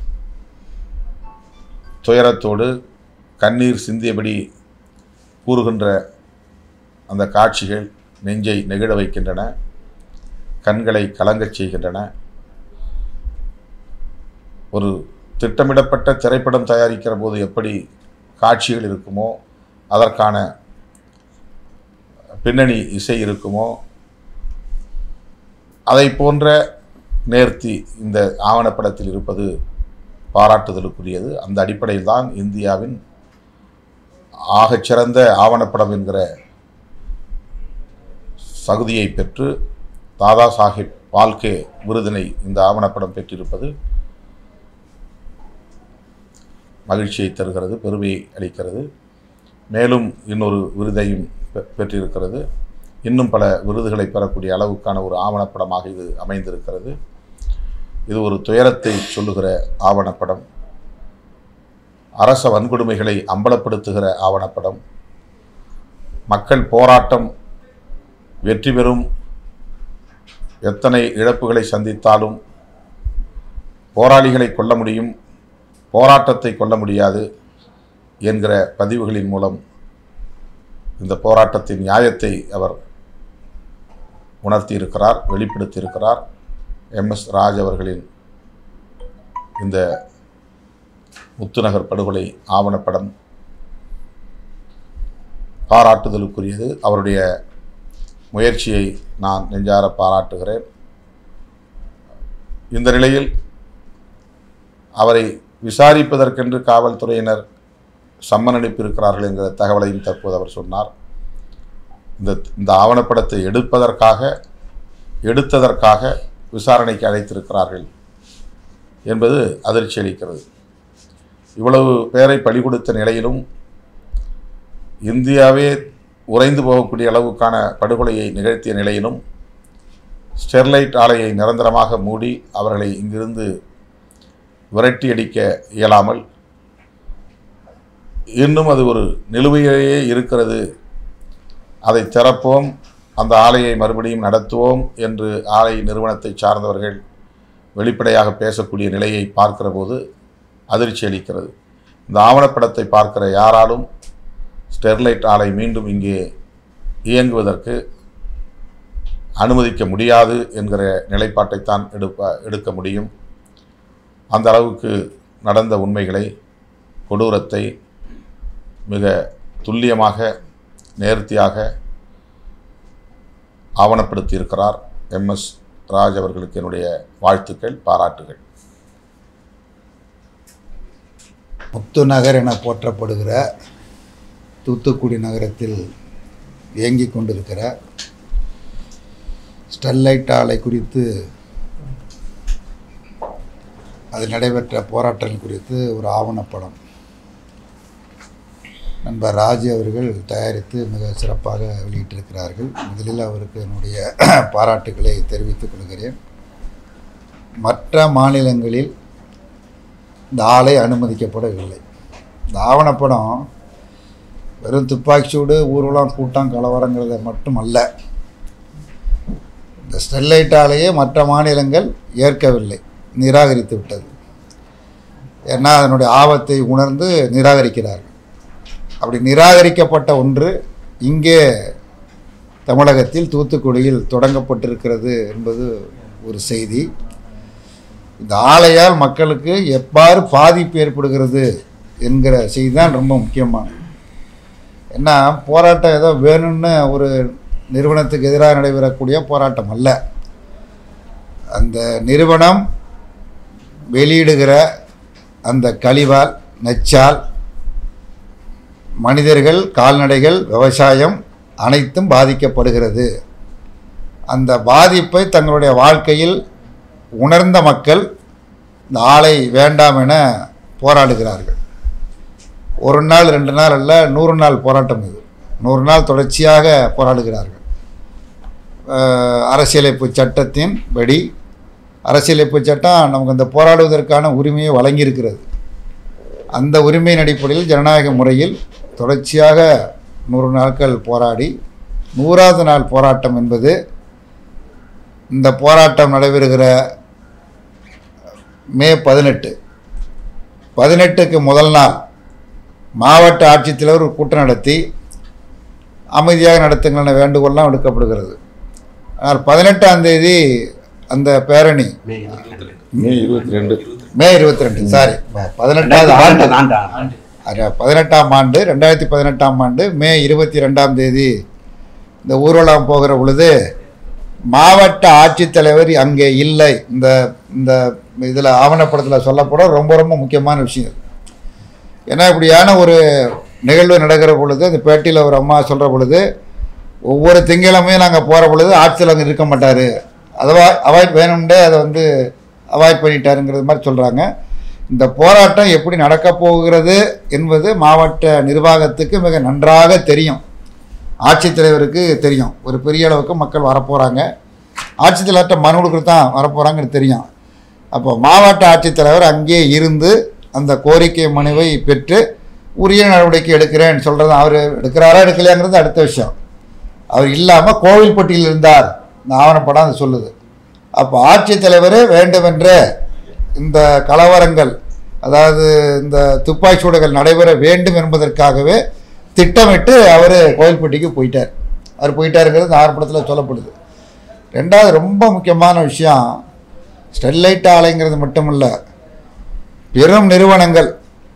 துயரத்தோடு கண்ணீர் சிந்தியபடி கூறுகின்ற அந்த காட்சிகள் நெஞ்சை நெகிழ வைக்கின்றன கண்களை கலங்கச் செய்கின்றன ஒரு திட்டமிடப்பட்ட திரைப்படம் தயாரிக்கிற போது எப்படி காட்சிகள் இருக்குமோ அதற்கான பின்னணி இசை இருக்குமோ அதை போன்ற நேர்த்தி இந்த ஆவணப்படத்தில் இருப்பது பாராட்டுதலுக்குரியது அந்த அடிப்படையில் தான் இந்தியாவின் ஆகச்சிறந்த ஆவணப்படம் என்கிற சகுதியை பெற்று தாதா சாஹிப் பால்கே விருதினை இந்த ஆவணப்படம் பெற்றிருப்பது மகிழ்ச்சியை தருகிறது பெருமையை அளிக்கிறது மேலும் இன்னொரு விருதையும் பெ- பெற்றிருக்கிறது இன்னும் பல விருதுகளை பெறக்கூடிய அளவுக்கான ஒரு ஆவணப்படமாக இது அமைந்திருக்கிறது இது ஒரு துயரத்தை சொல்லுகிற ஆவணப்படம் அரச வன்கொடுமைகளை அம்பலப்படுத்துகிற ஆவணப்படம் மக்கள் போராட்டம் வெற்றி பெறும் எத்தனை இழப்புகளை சந்தித்தாலும் போராளிகளை கொல்ல முடியும் போராட்டத்தை கொல்ல முடியாது என்கிற பதிவுகளின் மூலம் இந்த போராட்டத்தின் நியாயத்தை அவர் உணர்த்தியிருக்கிறார் வெளிப்படுத்தியிருக்கிறார் எம் எஸ் ராஜ் அவர்களின் இந்த முத்துநகர் படுகொலை ஆவணப்படம் பாராட்டுதலுக்குரியது அவருடைய முயற்சியை நான் நெஞ்சார பாராட்டுகிறேன் இந்த நிலையில் அவரை விசாரிப்பதற்கென்று காவல்துறையினர் சம்மன் அனுப்பியிருக்கிறார்கள் என்கிற தகவலையும் தற்போது அவர் சொன்னார் இந்த இந்த ஆவணப்படத்தை எடுப்பதற்காக எடுத்ததற்காக விசாரணைக்கு அழைத்திருக்கிறார்கள் என்பது அதிர்ச்சி அளிக்கிறது இவ்வளவு பேரை பலி கொடுத்த நிலையிலும் இந்தியாவே உறைந்து போகக்கூடிய அளவுக்கான படுகொலையை நிகழ்த்திய நிலையிலும் ஸ்டெர்லைட் ஆலையை நிரந்தரமாக மூடி அவர்களை இங்கிருந்து விரட்டி அடிக்க இயலாமல் இன்னும் அது ஒரு நிலுவையிலேயே இருக்கிறது அதை திறப்போம் அந்த ஆலையை மறுபடியும் நடத்துவோம் என்று ஆலை நிறுவனத்தை சார்ந்தவர்கள் வெளிப்படையாக பேசக்கூடிய நிலையை பார்க்கிற போது அதிர்ச்சி அளிக்கிறது இந்த ஆவணப்படத்தை பார்க்கிற யாராலும் ஸ்டெர்லைட் ஆலை மீண்டும் இங்கே இயங்குவதற்கு அனுமதிக்க முடியாது என்கிற நிலைப்பாட்டைத்தான் எடுப்ப எடுக்க முடியும் அந்த அளவுக்கு நடந்த உண்மைகளை கொடூரத்தை மிக துல்லியமாக நேர்த்தியாக ஆவணப்படுத்தி இருக்கிறார் எம்எஸ் ராஜ் அவர்களுக்கு என்னுடைய வாழ்த்துக்கள் பாராட்டுகள்
முத்துநகர் என போற்றப்படுகிற தூத்துக்குடி நகரத்தில் இயங்கிக் கொண்டிருக்கிற ஸ்டெர்லைட் ஆலை குறித்து அதில் நடைபெற்ற போராட்டங்கள் குறித்து ஒரு ஆவணப்படம் நண்பர் ராஜ் அவர்கள் தயாரித்து மிக சிறப்பாக வெளியிட்டிருக்கிறார்கள் முதலில் அவருக்கு என்னுடைய பாராட்டுக்களை தெரிவித்துக் கொள்கிறேன் மற்ற மாநிலங்களில் இந்த ஆலை அனுமதிக்கப்படவில்லை இந்த ஆவணப்படம் வெறும் துப்பாக்கிச்சூடு ஊர்வலம் கூட்டம் கலவரங்கிறத மட்டும் அல்ல இந்த ஸ்டெர்லைட் ஆலையை மற்ற மாநிலங்கள் ஏற்கவில்லை நிராகரித்து விட்டது ஏன்னா அதனுடைய ஆபத்தை உணர்ந்து நிராகரிக்கிறார்கள் அப்படி நிராகரிக்கப்பட்ட ஒன்று இங்கே தமிழகத்தில் தூத்துக்குடியில் தொடங்கப்பட்டிருக்கிறது என்பது ஒரு செய்தி இந்த ஆலையால் மக்களுக்கு எவ்வாறு பாதிப்பு ஏற்படுகிறது என்கிற செய்தி தான் ரொம்ப முக்கியமானது ஏன்னா போராட்டம் ஏதோ வேணும்னு ஒரு நிறுவனத்துக்கு எதிராக நடைபெறக்கூடிய போராட்டம் அல்ல அந்த நிறுவனம் வெளியிடுகிற அந்த கழிவால் நச்சால் மனிதர்கள் கால்நடைகள் விவசாயம் அனைத்தும் பாதிக்கப்படுகிறது அந்த பாதிப்பை தங்களுடைய வாழ்க்கையில் உணர்ந்த மக்கள் இந்த ஆலை வேண்டாம் என போராடுகிறார்கள் ஒரு நாள் ரெண்டு நாள் அல்ல நூறு நாள் போராட்டம் இது நூறு நாள் தொடர்ச்சியாக போராடுகிறார்கள் அஹ், அரசியலமைப்பு சட்டத்தின் படி அரசியலமைப்பு சட்டம் நமக்கு அந்த போராடுவதற்கான உரிமையை வழங்கியிருக்கிறது அந்த உரிமையின் அடிப்படையில் ஜனநாயக முறையில் தொடர்ச்சியாக நூறு நாட்கள் போராடி நூறாவது நாள் போராட்டம் என்பது இந்த போராட்டம் நடைபெறுகிற மே பதினெட்டு பதினெட்டுக்கு முதல் நாள் மாவட்ட ஆட்சித்தலைவர் ஒரு கூட்டம் நடத்தி அமைதியாக நடத்துங்கள் என வேண்டுகோள்லாம் விடுக்கப்படுகிறது ஆனால் பதினெட்டாம் தேதி அந்த பேரணி
மே இருபத்தி ரெண்டு
மே இருபத்தி ரெண்டு சாரி பதினெட்டாவது ஆண்டு அது பதினெட்டாம் ஆண்டு ரெண்டாயிரத்தி பதினெட்டாம் ஆண்டு மே இருபத்தி ரெண்டாம் தேதி இந்த ஊர்வலம் போகிற பொழுது மாவட்ட ஆட்சித்தலைவர் அங்கே இல்லை இந்த இந்த இதில் ஆவணப்படத்தில் சொல்லப்படும் ரொம்ப ரொம்ப முக்கியமான விஷயம் இது. ஏன்னா இப்படியான ஒரு நிகழ்வு நடக்கிற பொழுது அந்த பேட்டியில் ஒரு அம்மா சொல்கிற பொழுது ஒவ்வொரு திங்கக்கிழமையும் நாங்கள் போகிற பொழுது ஆட்சியில் அங்கே இருக்க மாட்டார் அதவா அவாய்ட் வேணும்னே அதை வந்து அவாய்ட் பண்ணிட்டாருங்கிறது மாதிரி சொல்கிறாங்க இந்த போராட்டம் எப்படி நடக்கப் போகிறது என்பது மாவட்ட நிர்வாகத்துக்கு மிக நன்றாக தெரியும் ஆட்சித்தலைவருக்கு தெரியும் ஒரு பெரிய அளவுக்கு மக்கள் வரப்போகிறாங்க ஆட்சித்தலைவர்கிட்ட மனு கொடுக்குறது தான் வரப்போகிறாங்கன்னு தெரியும் அப்போ மாவட்ட ஆட்சித்தலைவர் அங்கேயே இருந்து அந்த கோரிக்கை மனுவை பெற்று உரிய நடவடிக்கை எடுக்கிறேன்னு சொல்கிறது அவர் எடுக்கிறாரா எடுக்கலையாங்கிறது அடுத்த விஷயம் அவர் இல்லாமல் கோவில்பட்டியில் இருந்தார் இந்த ஆவணப்படம் அது சொல்லுது அப்போ ஆட்சித்தலைவர் வேண்டுமென்றே இந்த கலவரங்கள் அதாவது இந்த துப்பாக்கி சூடுகள் நடைபெற வேண்டும் என்பதற்காகவே திட்டமிட்டு அவர் கோவில்பட்டிக்கு போயிட்டார் அவர் போயிட்டாருங்கிறது இந்த ஆர்ப்பணத்தில் சொல்லப்படுது ரெண்டாவது ரொம்ப முக்கியமான விஷயம் ஸ்டெர்லைட் ஆலைங்கிறது மட்டுமல்ல பெரும் நிறுவனங்கள்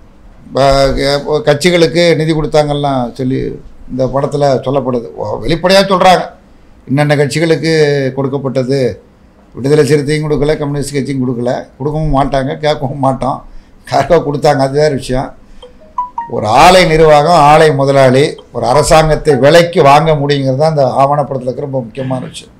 ப- கட்சிகளுக்கு நிதி கொடுத்தாங்கலாம் சொல்லி இந்த படத்தில் சொல்லப்படுது வெளிப்படையாக சொல்கிறாங்க இன்னென்ன கட்சிகளுக்கு கொடுக்கப்பட்டது விடுதலை சிறுத்தையும் கொடுக்கல கம்யூனிஸ்ட் கட்சியும் கொடுக்கல கொடுக்கவும் மாட்டாங்க கேட்கவும் மாட்டோம் யாருக்கோ கொடுத்தாங்க அது வேறு விஷயம் ஒரு ஆலை நிர்வாகம் ஆலை முதலாளி ஒரு அரசாங்கத்தை விலைக்கு வாங்க முடியுங்கிறது தான் அந்த ஆவணப்படத்தில் இருக்கிற ரொம்ப முக்கியமான விஷயம்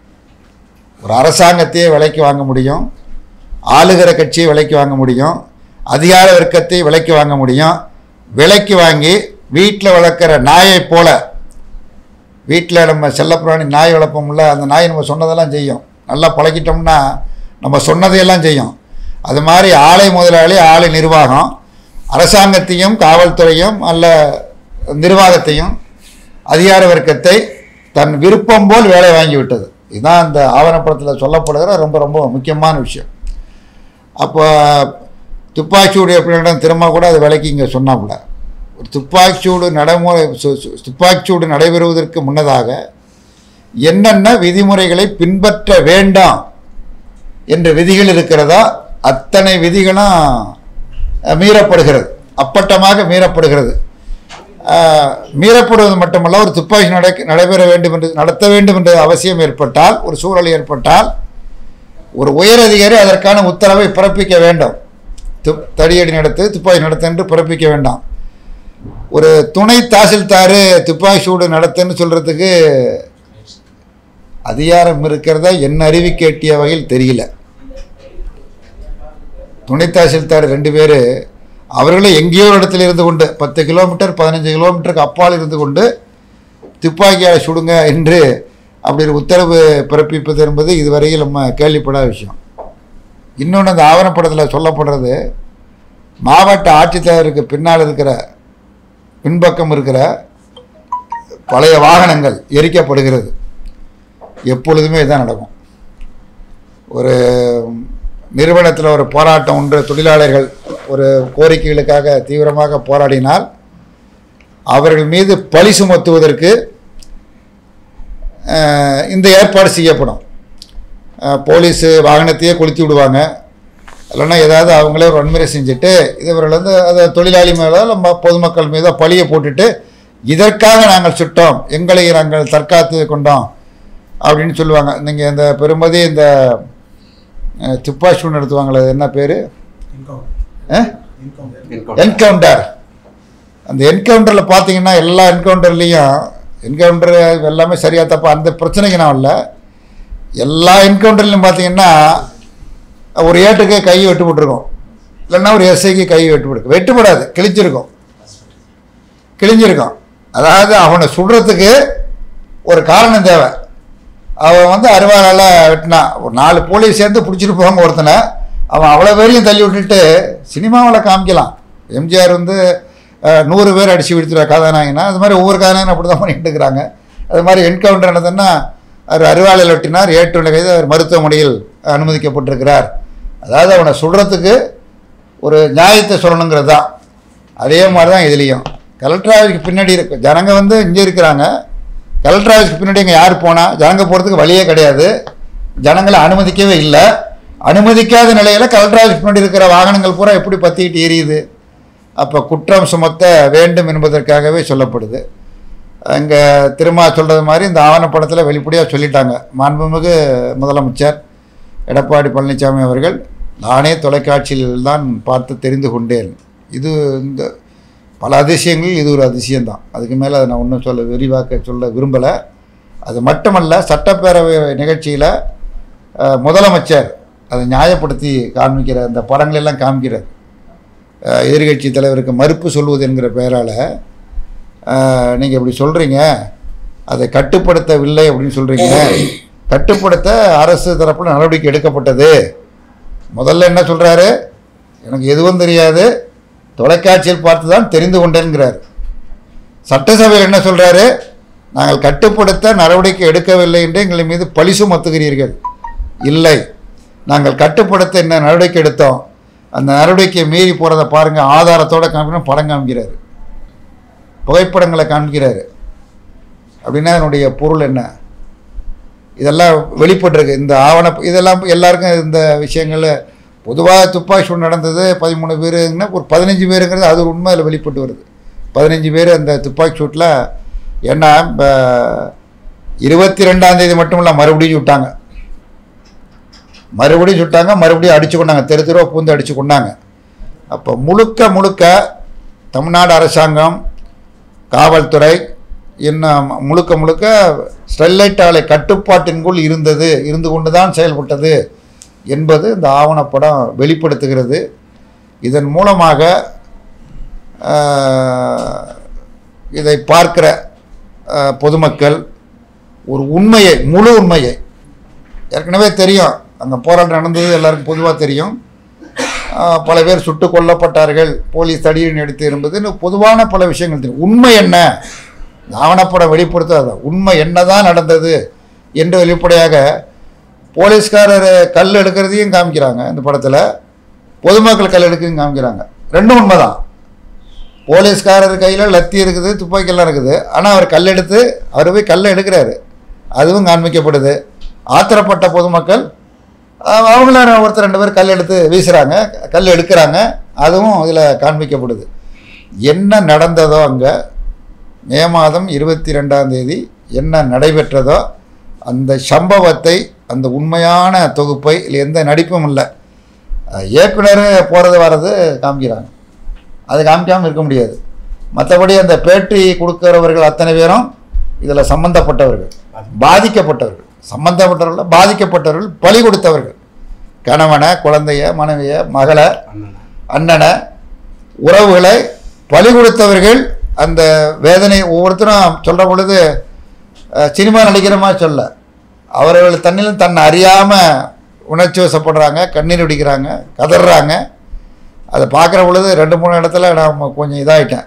ஒரு அரசாங்கத்தையே விலைக்கு வாங்க முடியும் ஆளுகிற கட்சியை விலைக்கு வாங்க முடியும் அதிகார வர்க்கத்தை விலைக்கு வாங்க முடியும் விலைக்கு வாங்கி வீட்டில் வளர்க்குற நாயைப் போல வீட்டில் நம்ம செல்லப்பிராணி நாய் வளர்ப்போம்ல அந்த நாய் நம்ம சொன்னதெல்லாம் செய்யும் நல்லா பழக்கிட்டோம்னா நம்ம சொன்னதையெல்லாம் செய்யும் அது மாதிரி ஆலை முதலாளி ஆலை நிர்வாகம் அரசாங்கத்தையும் காவல்துறையும் அல்ல நிர்வாகத்தையும் அதிகார வர்க்கத்தை தன் விருப்பம் போல் வேலை வாங்கி விட்டது இதுதான் அந்த ஆவணப்படத்தில் சொல்லப்படுகிற ரொம்ப ரொம்ப முக்கியமான விஷயம் அப்போ துப்பாக்கிச்சூடு எப்படின்னா திரும்ப கூட அது விலைக்கு இங்கே சொன்னாப்புல ஒரு துப்பாக்கிச்சூடு நடைமுறை சு- சு- துப்பாக்கிச்சூடு நடைபெறுவதற்கு முன்னதாக என்னென்ன விதிமுறைகளை பின்பற்ற வேண்டாம் என்ற விதிகள் இருக்கிறதா அத்தனை விதிகளும் அஹ், மீறப்படுகிறது அப்பட்டமாக மீறப்படுகிறது அஹ், மீறப்படுவது மட்டுமல்ல ஒரு துப்பாக்கி நடை நடைபெற வேண்டும் என்று நடத்த வேண்டும் என்ற அவசியம் ஏற்பட்டால் ஒரு சூழல் ஏற்பட்டால் ஒரு உயர் அதிகாரி அதற்கான உத்தரவை பிறப்பிக்க வேண்டும் து தடியடி நடத்து துப்பாக்கி நடத்து என்று பிறப்பிக்க வேண்டாம் ஒரு துணை தாசில்தார் துப்பாக்கி சூடு நடத்துன்னு சொல்கிறதுக்கு அதிகாரம் இருக்கிறதா என் அறிவிக்கு எட்டிய வகையில் தெரியல துணை தாசில்தார் ரெண்டு பேர் அவர்களும் எங்கேயோ ஒரு இடத்துல இருந்து கொண்டு பத்து கிலோமீட்டர் பதினஞ்சு கிலோமீட்டருக்கு அப்பால் இருந்து கொண்டு துப்பாக்கியால் சுடுங்க என்று அப்படி ஒரு உத்தரவு பிறப்பிப்பது என்பது இதுவரையில் நம்ம கேள்விப்படாத விஷயம் இன்னொன்று அந்த ஆவணப்படத்தில் சொல்லப்படுறது மாவட்ட ஆட்சித்தலைவருக்கு பின்னால் இருக்கிற பின்பக்கம் இருக்கிற பழைய வாகனங்கள் எரிக்கப்படுகிறது எப்பொழுதுமே இதான் நடக்கும் ஒரு நிறுவனத்தில் ஒரு போராட்டம் ஒன்று தொழிலாளர்கள் ஒரு கோரிக்கைகளுக்காக தீவிரமாக போராடினால் அவர்கள் மீது பழி சுமத்துவதற்கு அஹ், இந்த ஏற்பாடு செய்யப்படும் அஹ், போலீஸு வாகனத்தையே கொளுத்தி விடுவாங்க இல்லைன்னா ஏதாவது அவங்களே ஒரு வன்முறை செஞ்சுட்டு இவர்கள் வந்து அதை தொழிலாளி மேலே நம்ம பொதுமக்கள் மீதோ பழியை போட்டுட்டு இதற்காக நாங்கள் சுட்டோம் எங்களை நாங்கள் தற்காத்து கொண்டோம் அப்படின்னு சொல்லுவாங்க நீங்கள் இந்த பெருமதி இந்த அஹ், துப்பாக்கி சூடு நடத்துவாங்களே அது என்ன பேர் என்கவுண்டர் அந்த என்கவுண்டரில் பார்த்தீங்கன்னா எல்லா என்கவுண்டர்லேயும் என்கவுண்டர் எல்லாமே சரியாக தப்பா அந்த பிரச்சனைக்கு நான் இல்லை எல்லா என்கவுண்டர்லையும் பார்த்தீங்கன்னா ஒரு ஏட்டுக்கு கை வெட்டு போட்டிருக்கும் இல்லைன்னா ஒரு எஸ்ஐக்கு கை வெட்டு போட்டிருக்கும் வெட்டுப்படாது கிழிச்சிருக்கும் கிழிஞ்சிருக்கும் அதாவது அவனை சுடுறதுக்கு ஒரு காரணம் தேவை அவன் வந்து அருவாளால் வெட்டினான் ஒரு நாலு போலீஸ் சேர்ந்து பிடிச்சிட்டு போவாங்க ஒருத்தனை அவன் அவ்வளோ பேரையும் தள்ளி விட்டுட்டு சினிமாவில் காமிக்கலாம் எம்ஜிஆர் வந்து அஹ், நூறு பேர் அடித்து விடுத்துருவா கதாநாயகனா அது மாதிரி ஒவ்வொரு கதாநாயகனும் அப்படி தான் பண்ணிட்டு இருக்கிறாங்க அது மாதிரி என்கவுண்டர் நடந்ததுன்னா அவர் அருவாளையில் வெட்டினார் ஏற்றுள்ள கைது அவர் மருத்துவமனையில் அனுமதிக்கப்பட்டிருக்கிறார் அதாவது அவனை சுடுறதுக்கு ஒரு நியாயத்தை சொல்லணுங்கிறது தான் அதே மாதிரி தான் இதுலேயும் கலெக்டர் ஆஃபீஸ்க்கு பின்னாடி இருக்கு ஜனங்க வந்து இங்கே இருக்கிறாங்க கலெக்டர் ஆஃபீஸ்க்கு பின்னாடி இங்கே யார் போனால் ஜனங்க போகிறதுக்கு வழியே கிடையாது ஜனங்களை அனுமதிக்கவே இல்லை அனுமதிக்காத நிலையில் கலெக்டர் ஆஃபீஸ் பின்னாடி இருக்கிற வாகனங்கள் பூரா எப்படி பற்றிக்கிட்டு எரியுது அப்போ குற்றம் சுமத்த வேண்டும் என்பதற்காகவே சொல்லப்படுது அங்கே திரும்ப சொல்கிறது மாதிரி இந்த ஆவணப்படத்தில் வெளிப்படையாக சொல்லிட்டாங்க மாண்புமிகு முதலமைச்சர் எடப்பாடி பழனிசாமி அவர்கள் நானே தொலைக்காட்சியில் தான் பார்த்து தெரிந்து கொண்டேன் இது இந்த பல அதிசயங்கள் இது ஒரு அதிசயம்தான் அதுக்கு மேலே அதை நான் ஒன்றும் சொல்ல விரிவாக்க சொல்ல விரும்பலை அது மட்டுமல்ல சட்டப்பேரவை நிகழ்ச்சியில் அஹ், முதலமைச்சர் அதை நியாயப்படுத்தி காண்பிக்கிற அந்த படங்களெல்லாம் காமிக்கிறார் அஹ், எதிர்க்கட்சி தலைவருக்கு மறுப்பு சொல்வது என்கிற பெயரால் நீங்கள் இப்படி சொல்கிறீங்க அதை கட்டுப்படுத்தவில்லை அப்படின்னு சொல்றீங்க கட்டுப்படுத்த அரசு தரப்பில் நடவடிக்கை எடுக்கப்பட்டது முதல்ல என்ன சொல்றாரு எனக்கு எதுவும் தெரியாது தொலைக்காட்சியில் பார்த்து தான் தெரிந்து கொண்டேன்கிறார் சட்டசபையில் என்ன சொல்றாரு நாங்கள் கட்டுப்படுத்த நடவடிக்கை எடுக்கவில்லை என்று எங்கள் மீது பழி சுமத்துகிறீர்கள் இல்லை நாங்கள் கட்டுப்படுத்த என்ன நடவடிக்கை எடுத்தோம் அந்த நடவடிக்கையை மீறி போகிறத பாருங்கள் ஆதாரத்தோட காமிக்கணும் படம் காமிக்கிறாரு புகைப்படங்களை காமிக்கிறாரு அப்படின்னா அதனுடைய பொருள் என்ன இதெல்லாம் வெளிப்பட்டிருக்கு இந்த ஆவண இதெல்லாம் எல்லாருக்கும் இந்த விஷயங்கள் பொதுவாக துப்பாக்கி சூடு நடந்தது பதிமூணு பேருங்கன்னா ஒரு பதினஞ்சு பேருங்கிறது அது ஒரு உண்மை அதில் வெளிப்பட்டு வருது பதினஞ்சு பேர் அந்த துப்பாக்கி சூட்டில் ஏன்னா இப்போ இருபத்தி ரெண்டாம் தேதி மட்டும் இல்லை மறுபடியும் சுட்டாங்க மறுபடியும் சுட்டாங்க மறுபடியும் அடிச்சு கொண்டாங்க தெரு தெருவா பூந்து அடிச்சு கொண்டாங்க அப்போ முழுக்க முழுக்க தமிழ்நாடு அரசாங்கம் காவல்துறை இன்னும் முழுக்க முழுக்க ஸ்டெர்லைட் ஆலை கட்டுப்பாட்டின்குள் இருந்தது இருந்து கொண்டு தான் செயல்பட்டது என்பது இந்த ஆவணப்படம் வெளிப்படுத்துகிறது இதன் மூலமாக ஆஹ், இதை பார்க்கிற ஆஹ், பொதுமக்கள் ஒரு உண்மையை முழு உண்மையை ஏற்கனவே தெரியும் அங்கே போராட்டம் நடந்தது எல்லாருக்கும் பொதுவாக தெரியும் ஆஹ், பல பேர் சுட்டு கொல்லப்பட்டார்கள் போலீஸ் தடியடி எடுத்து என்பதுன்னு பொதுவான பல விஷயங்கள் தெரியும் உண்மை என்ன இந்த ஆவணப்படம் வெளிப்படுத்தாத உண்மை என்னதான் நடந்தது என்று வெளிப்படையாக போலீஸ்காரர் கல் எடுக்கிறதையும் காமிக்கிறாங்க இந்த படத்தில் பொதுமக்கள் கல் எடுக்கிறதையும் காமிக்கிறாங்க ரெண்டும் உண்மைதான் போலீஸ்காரர் கையில் லத்தி இருக்குது துப்பாக்கியெல்லாம் இருக்குது ஆனால் அவர் கல் எடுத்து அவர் போய் கல்லை எடுக்கிறாரு அதுவும் காண்பிக்கப்படுது ஆத்திரப்பட்ட பொதுமக்கள் அஹ், அவங்கள ஒருத்தர் ரெண்டு பேர் கல் எடுத்து வீசுகிறாங்க கல் எடுக்கிறாங்க அதுவும் இதில் காண்பிக்கப்படுது என்ன நடந்ததோ அங்கே மே மாதம் இருபத்தி ரெண்டாம் தேதி என்ன நடைபெற்றதோ அந்த சம்பவத்தை அந்த உண்மையான தொகுப்பை இல்லை எந்த நடிப்பும் இல்லை அஹ், இயக்குனர் போகிறது வர்றது காமிக்கிறாங்க அது காமிக்காமல் இருக்க முடியாது மற்றபடி அந்த பேட்டி கொடுக்கிறவர்கள் அத்தனை பேரும் இதில் சம்பந்தப்பட்டவர்கள் பாதிக்கப்பட்டவர்கள் சம்பந்தப்பட்டவர்கள் பாதிக்கப்பட்டவர்கள் பலி கொடுத்தவர்கள் கணவனை குழந்தைய மனைவிய மகளை அண்ணனை உறவுகளை பலி கொடுத்தவர்கள் அந்த வேதனை ஒவ்வொருத்தரும் சொல்கிற பொழுது அஹ், சினிமா நடிக்கிற மாதிரி சொல்ல அவர்கள் தன்னிலும் தன்னை அறியாமல் உணர்ச்சி வசப்படுறாங்க கண்ணீர் வடிக்கிறாங்க கதறாங்க அதை பார்க்குற பொழுது ரெண்டு மூணு இடத்துல நான் கொஞ்சம் இதாகிட்டேன்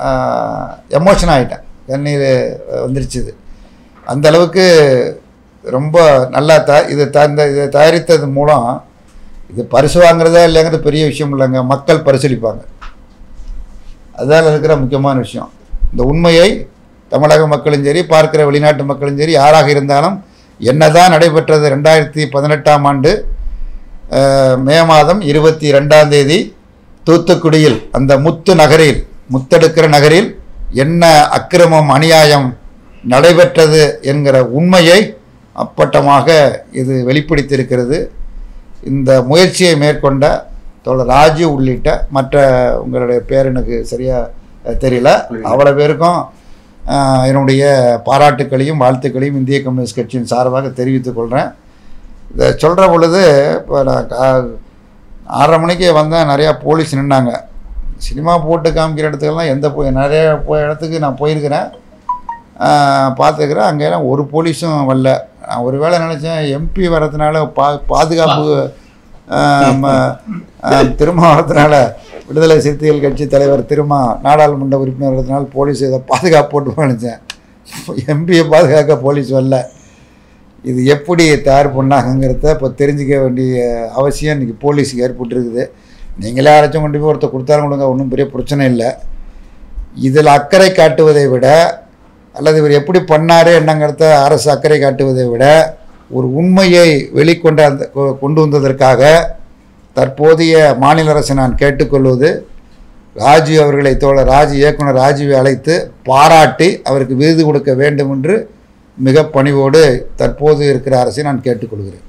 எமோஷன் ஆகிட்டேன் கண்ணீர் வந்துருச்சுது அந்த அளவுக்கு ரொம்ப நல்லா த இது த இந்த இதை தயாரித்தது மூலம் இது பரிசு வாங்குறதா இல்லைங்கிறது பெரிய விஷயம் இல்லைங்க மக்கள் பரிசீலிப்பாங்க அதுதான் இருக்கிற முக்கியமான விஷயம் இந்த உண்மையை தமிழக மக்களும் சரி பார்க்கிற வெளிநாட்டு மக்களும் சரி யாராக இருந்தாலும் என்னதான் நடைபெற்றது ரெண்டாயிரத்தி பதினெட்டாம் ஆண்டு அஹ், மே மாதம் இருபத்தி ரெண்டாம் தேதி தூத்துக்குடியில் அந்த முத்து நகரில் முத்தெடுக்கிற நகரில் என்ன அக்கிரமம் அநியாயம் நடைபெற்றது என்கிற உண்மையை அப்பட்டமாக இது வெளிப்படுத்தியிருக்கிறது இந்த முயற்சியை மேற்கொண்ட தோழர் ராஜு உள்ளிட்ட மற்ற உங்களுடைய பேர் எனக்கு சரியாக தெரியல அவ்வளோ பேருக்கும் ஆஹ், என்னுடைய பாராட்டுக்களையும் வாழ்த்துக்களையும் இந்திய கம்யூனிஸ்ட் கட்சியின் சார்பாக தெரிவித்துக் கொள்கிறேன் இதை சொல்கிற பொழுது இப்போ நான் கா- ஆறரை மணிக்கு வந்தேன் நிறையா போலீஸ் நின்னாங்க சினிமா போட்டு காமிக்கிற இடத்துக்கெல்லாம் எந்த போய் நிறைய போய் இடத்துக்கு நான் போயிருக்கிறேன் பார்த்துக்கிறேன் அங்கெல்லாம் ஒரு போலீஸும் வரல நான் ஒரு வேளை நினச்சேன் எம்பி வர்றதுனால பா பாதுகாப்பு ஆஹ், ம- ஆஹ், திரும்ப வர்றதுனால விடுதலை சிறுத்தைகள் கட்சி தலைவர் திரும்ப நாடாளுமன்ற உறுப்பினர் வர்றதுனால போலீஸ் இதை பாதுகாப்பு போட்டு நினச்சேன் எம்பியை பாதுகாக்க போலீஸ் வரல இது எப்படி தயார் பண்ணாங்கங்கிறத இப்போ தெரிஞ்சுக்க வேண்டிய அவசியம் இன்றைக்கி போலீஸுக்கு ஏற்பட்டுருக்குது நீங்களே அரைச்சும் கொண்டு போய் ஒருத்தர் கொடுத்தாலும் கொடுங்க ஒன்றும் பெரிய பிரச்சனை இல்லை இதில் அக்கறை காட்டுவதை விட அல்லது இவர் எப்படி பண்ணாரு என்னங்கிறத அரசு அக்கறை காட்டுவதை விட ஒரு உண்மையை வெளிக்கொண்ட அந்த கொ- கொண்டு வந்ததற்காக தற்போதைய மாநில அரசை நான் கேட்டுக்கொள்வது ராஜு அவர்களை தோழர் ராஜு இயக்குனர் ராஜுவை அழைத்து பாராட்டி அவருக்கு விருது கொடுக்க வேண்டும் என்று மிக பணிவோடு தற்போது இருக்கிற அரசை நான் கேட்டுக்கொள்கிறேன்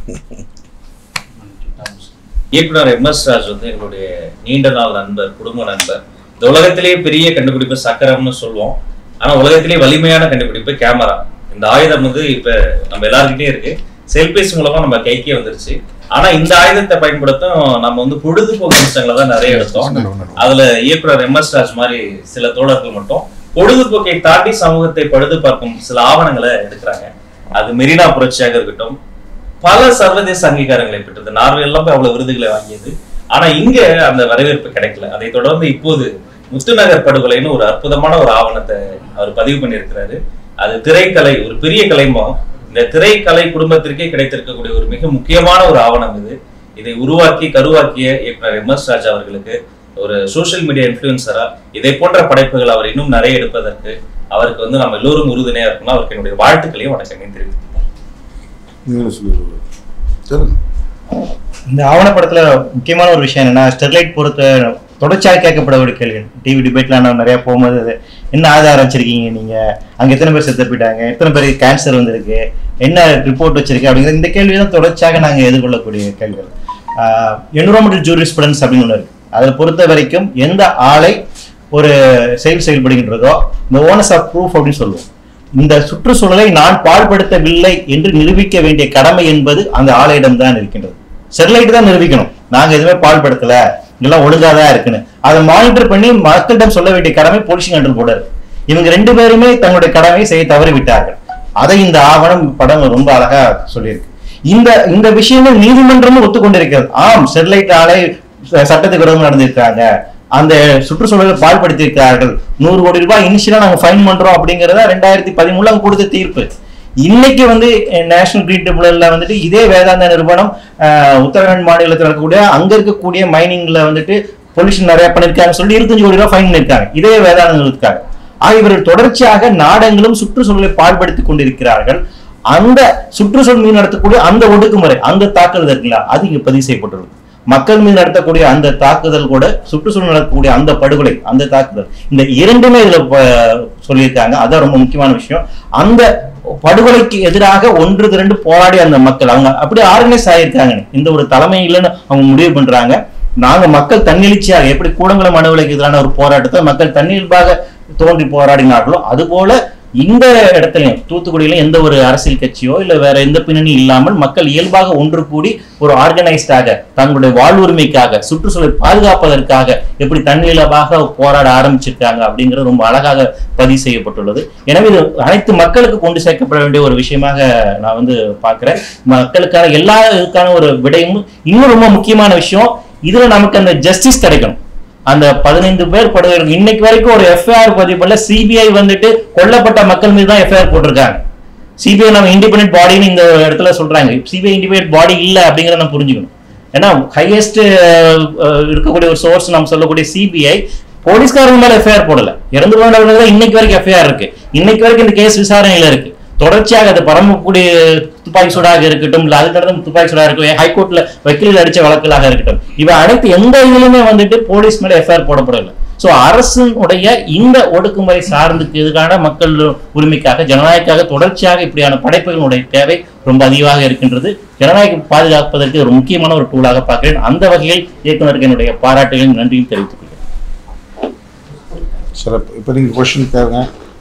இயக்குனர் எம் எஸ் ராஜ் வந்து எங்களுடைய நீண்ட நாள் நண்பர் குடும்ப நண்பர் இந்த உலகத்திலேயே பெரிய கண்டுபிடிப்பு சக்கரம்னு சொல்லுவோம் ஆனா உலகத்திலேயே வலிமையான கண்டுபிடிப்பு கேமரா இந்த ஆயுதம் வந்து இப்ப நம்ம எல்லாருக்கிட்டே இருக்கு செல்பேசி மூலமா நம்ம கைக்கே வந்துருச்சு ஆனா இந்த ஆயுதத்தை பயன்படுத்தும் நம்ம வந்து பொழுதுபோக்கு அம்சங்களை தான் நிறைய எடுத்தோம் அதுல இயக்குனர் எம் எஸ் ராஜ் மாதிரி சில தோழர்கள் மட்டும் பொழுதுபோக்கை தாண்டி சமூகத்தை பழுது பார்க்கும் சில ஆவணங்களை எடுக்கிறாங்க அது மெரினா புரட்சியாக இருக்கட்டும் பல சர்வதேச அங்கீகாரங்களை பெற்றது நார்வே எல்லாம் போய் அவ்வளவு விருதுகளை வாங்கியது ஆனா இங்க அந்த வரவேற்பு கிடைக்கல அதை தொடர்ந்து இப்போது முத்துநகர் படுகொலைன்னு ஒரு அற்புதமான ஒரு ஆவணத்தை அவர் பதிவு பண்ணியிருக்கிறாரு அது திரைக்கலை ஒரு பெரிய கலைமா இந்த திரைக்கலை குடும்பத்திற்கே கிடைத்திருக்கக்கூடிய ஒரு மிக முக்கியமான ஒரு ஆவணம் இது இதை உருவாக்கி கருவாக்கிய இயக்குனர் எம் எஸ் ராஜா அவர்களுக்கு ஒரு சோஷியல் மீடியா இன்ஃபுளுசரா இதை போன்ற படைப்புகள் அவர் இன்னும் நிறைய எடுப்பதற்கு அவருக்கு வந்து நம்ம எல்லோரும் உறுதுணையா இருக்கணும் அவருக்கு என்னுடைய வாழ்த்துக்களையும் வணக்கங்களையும் தெரிவித்துக்கிறேன்
நீங்களும் சொல்லுங்க சொல்லுங்க
இந்த ஆவணப்படத்துல முக்கியமான ஒரு விஷயம் என்னன்னா ஸ்டெர்லைட் பொறுத்த தொடர்ச்சியாக கேட்கப்படக்கூடிய கேள்வி டிவி டிபேட்ல நான் நிறைய போகும்போது அது என்ன ஆதாரம் வச்சிருக்கீங்க நீங்க அங்க எத்தனை பேர் செத்து போயிட்டாங்க எத்தனை பேருக்கு கேன்சர் வந்திருக்கு என்ன ரிப்போர்ட் வச்சிருக்கு அப்படிங்கிற இந்த கேள்வி தான் தொடர்ச்சியாக நாங்க எதிர்கொள்ளக்கூடிய கேள்விகள் என்விரான்மெண்டல் ஜூரிஸ்பிடன்ஸ் அப்படின்னு ஒன்று இருக்கு அதை பொறுத்த வரைக்கும் எந்த ஆலை ஒரு செயல் செயல்படுகின்றதோ இந்த ஓனஸ் ஆஃப் ப்ரூஃப் அப்படின்னு சொல்லுவோம் இந்த சுற்றுச்சூழலை நான் பாழ்படுத்தவில்லை என்று நிரூபிக்க வேண்டிய கடமை என்பது அந்த ஆலையிடம் தான் இருக்கின்றது ஸ்டெர்லைட் தான் நிரூபிக்கணும் நாங்க எதுவுமே பாழ்படுத்தல இதெல்லாம் ஒழுங்காதான் இருக்குன்னு அதை மானிட்டர் பண்ணி மக்களிடம் சொல்ல வேண்டிய கடமை போலீஸ் கண்ட்ரோல் கூட இருக்கு இவங்க ரெண்டு பேருமே தங்களுடைய கடமையை செய்ய தவறி விட்டார்கள் அதை இந்த ஆவணம் படம் ரொம்ப அழகா சொல்லியிருக்கு இந்த இந்த விஷயங்கள் நீதிமன்றமும் ஒத்துக்கொண்டிருக்கிறது ஆம் ஸ்டெர்லைட் ஆலை ச- சட்டத்துக்கு விரோதம் நடந்திருக்காங்க அந்த சுற்றுச்சூழலை பாழ்படுத்தியிருக்கிறார்கள் நூறு கோடி ரூபாய் இனிஷியலா நாங்க ஃபைன் பண்றோம் அப்படிங்கறத ரெண்டாயிரத்தி பதிமூணுல அவங்க கொடுத்த தீர்ப்பு இன்னைக்கு வந்து நேஷனல் கிரீன் ட்ரிபியூனல்ல வந்துட்டு இதே வேதாந்த நிறுவனம் அஹ், உத்தரகாண்ட் மாநிலத்தில் இருக்கக்கூடிய அங்க இருக்கக்கூடிய மைனிங்ல வந்துட்டு பொல்யூஷன் நிறைய பண்ணிருக்காங்க சொல்லி இருபத்தஞ்சு கோடி ரூபாய் ஃபைன் பண்ணிருக்காங்க இதே வேதாந்த நிறுவனத்துக்காக ஆக இவர்கள் தொடர்ச்சியாக நாடெங்கிலும் சுற்றுச்சூழலை பாழ்படுத்திக் கொண்டிருக்கிறார்கள் அந்த சுற்றுச்சூழல் மீது நடத்தக்கூடிய அந்த ஒடுக்குமுறை அந்த தாக்குதல் இருக்குல்ல அது இங்க பதிவு செய்யப்பட்டுள்ளது மக்கள் மீது நடத்தக்கூடிய அந்த தாக்குதல் கூட சுற்றுச்சூழல் நடக்கக்கூடிய அந்த படுகொலை அந்த தாக்குதல் இந்த இரண்டுமே இதுல ப- சொல்லியிருக்காங்க அதான் ரொம்ப முக்கியமான விஷயம் அந்த படுகொலைக்கு எதிராக ஒன்று திரண்டு போராடி அந்த மக்கள் அவங்க அப்படி ஆர்கனைஸ் ஆயிருக்காங்க இந்த ஒரு தலைமை இல்லைன்னு அவங்க முடிவு பண்றாங்க நாங்க மக்கள் தன்னெழுச்சியாக எப்படி கூடங்குளம் அணுகுலைக்கு எதிரான ஒரு போராட்டத்தை மக்கள் தன்னியல்பாக தோன்றி போராடினார்களோ அதுபோல இந்த இடத்துலயும் தூத்துக்குடியில எந்த ஒரு அரசியல் கட்சியோ இல்ல வேற எந்த பின்னணி இல்லாமல் மக்கள் இயல்பாக ஒன்று கூடி ஒரு ஆர்கனைஸ்டாக தங்களுடைய வாழ்வுரிமைக்காக சுற்றுச்சூழலை பாதுகாப்பதற்காக எப்படி தன்னியல்பாக போராட ஆரம்பிச்சிருக்காங்க அப்படிங்கிறது ரொம்ப அழகாக பதிவு செய்யப்பட்டுள்ளது எனவே இது அனைத்து மக்களுக்கு கொண்டு சேர்க்கப்பட வேண்டிய ஒரு விஷயமாக நான் வந்து பார்க்கிறேன் மக்களுக்கான எல்லா இதுக்கான ஒரு விடையும் இன்னும் ரொம்ப முக்கியமான விஷயம் இதுல நமக்கு அந்த ஜஸ்டிஸ் கிடைக்கணும் அந்த பதினைந்து பேர் படுகொலை இன்னைக்கு வரைக்கும் ஒரு எஃப்ஐஆர் பதிவு பண்ணல சிபிஐ வந்துட்டு கொல்லப்பட்ட மக்கள் மீது தான் எஃப்ஐஆர் போட்டிருக்காங்க சிபிஐ நம்ம இண்டிபெண்டன்ட் பாடின்னு இந்த இடத்துல சொல்றாங்க சிபிஐ இண்டிபெண்டன்ட் பாடி இல்ல அப்படிங்கறத நம்ம புரிஞ்சுக்கணும் ஏன்னா ஹையஸ்ட் இருக்கக்கூடிய ஒரு சோர்ஸ் நம்ம சொல்லக்கூடிய சிபிஐ போலீஸ்காரங்க மேல எஃப்ஐஆர் போடல இறந்து போனவர்கள் தான் இன்னைக்கு வரைக்கும் எஃப்ஐஆர் இருக்கு இன்னைக்கு வரைக்கும் இந்த கேஸ் விசாரணையில இருக்கு தொடர்ச்சியாக அது பரம்பக்கூடிய துப்பாக்கி சூடாக இருக்கட்டும் இல்ல அதுக்கு அடுத்து துப்பாக்கி சூடாக இருக்கட்டும் ஹைகோர்ட்ல வக்கீல் அடிச்ச வழக்குகளாக இருக்கட்டும் இவை அனைத்து எந்த இதுலயுமே வந்துட்டு போலீஸ் மேல எஃப்ஐஆர் போடப்படல சோ அரசினுடைய இந்த ஒடுக்குமுறை சார்ந்துக்கு எதிரான மக்கள் உரிமைக்காக ஜனநாயகக்காக தொடர்ச்சியாக இப்படியான படைப்புகளுடைய தேவை ரொம்ப அதிகமாக இருக்கின்றது ஜனநாயகம் பாதுகாப்பதற்கு ஒரு முக்கியமான ஒரு டூலாக பார்க்கிறேன் அந்த வகையில் இயக்குனருக்கு என்னுடைய பாராட்டுகளையும் நன்றியும் தெரிவித்துக் கொள்கிறேன்
சிறப்பு இப்போ நீங்கள் கொஸ்டின் கேளுங்க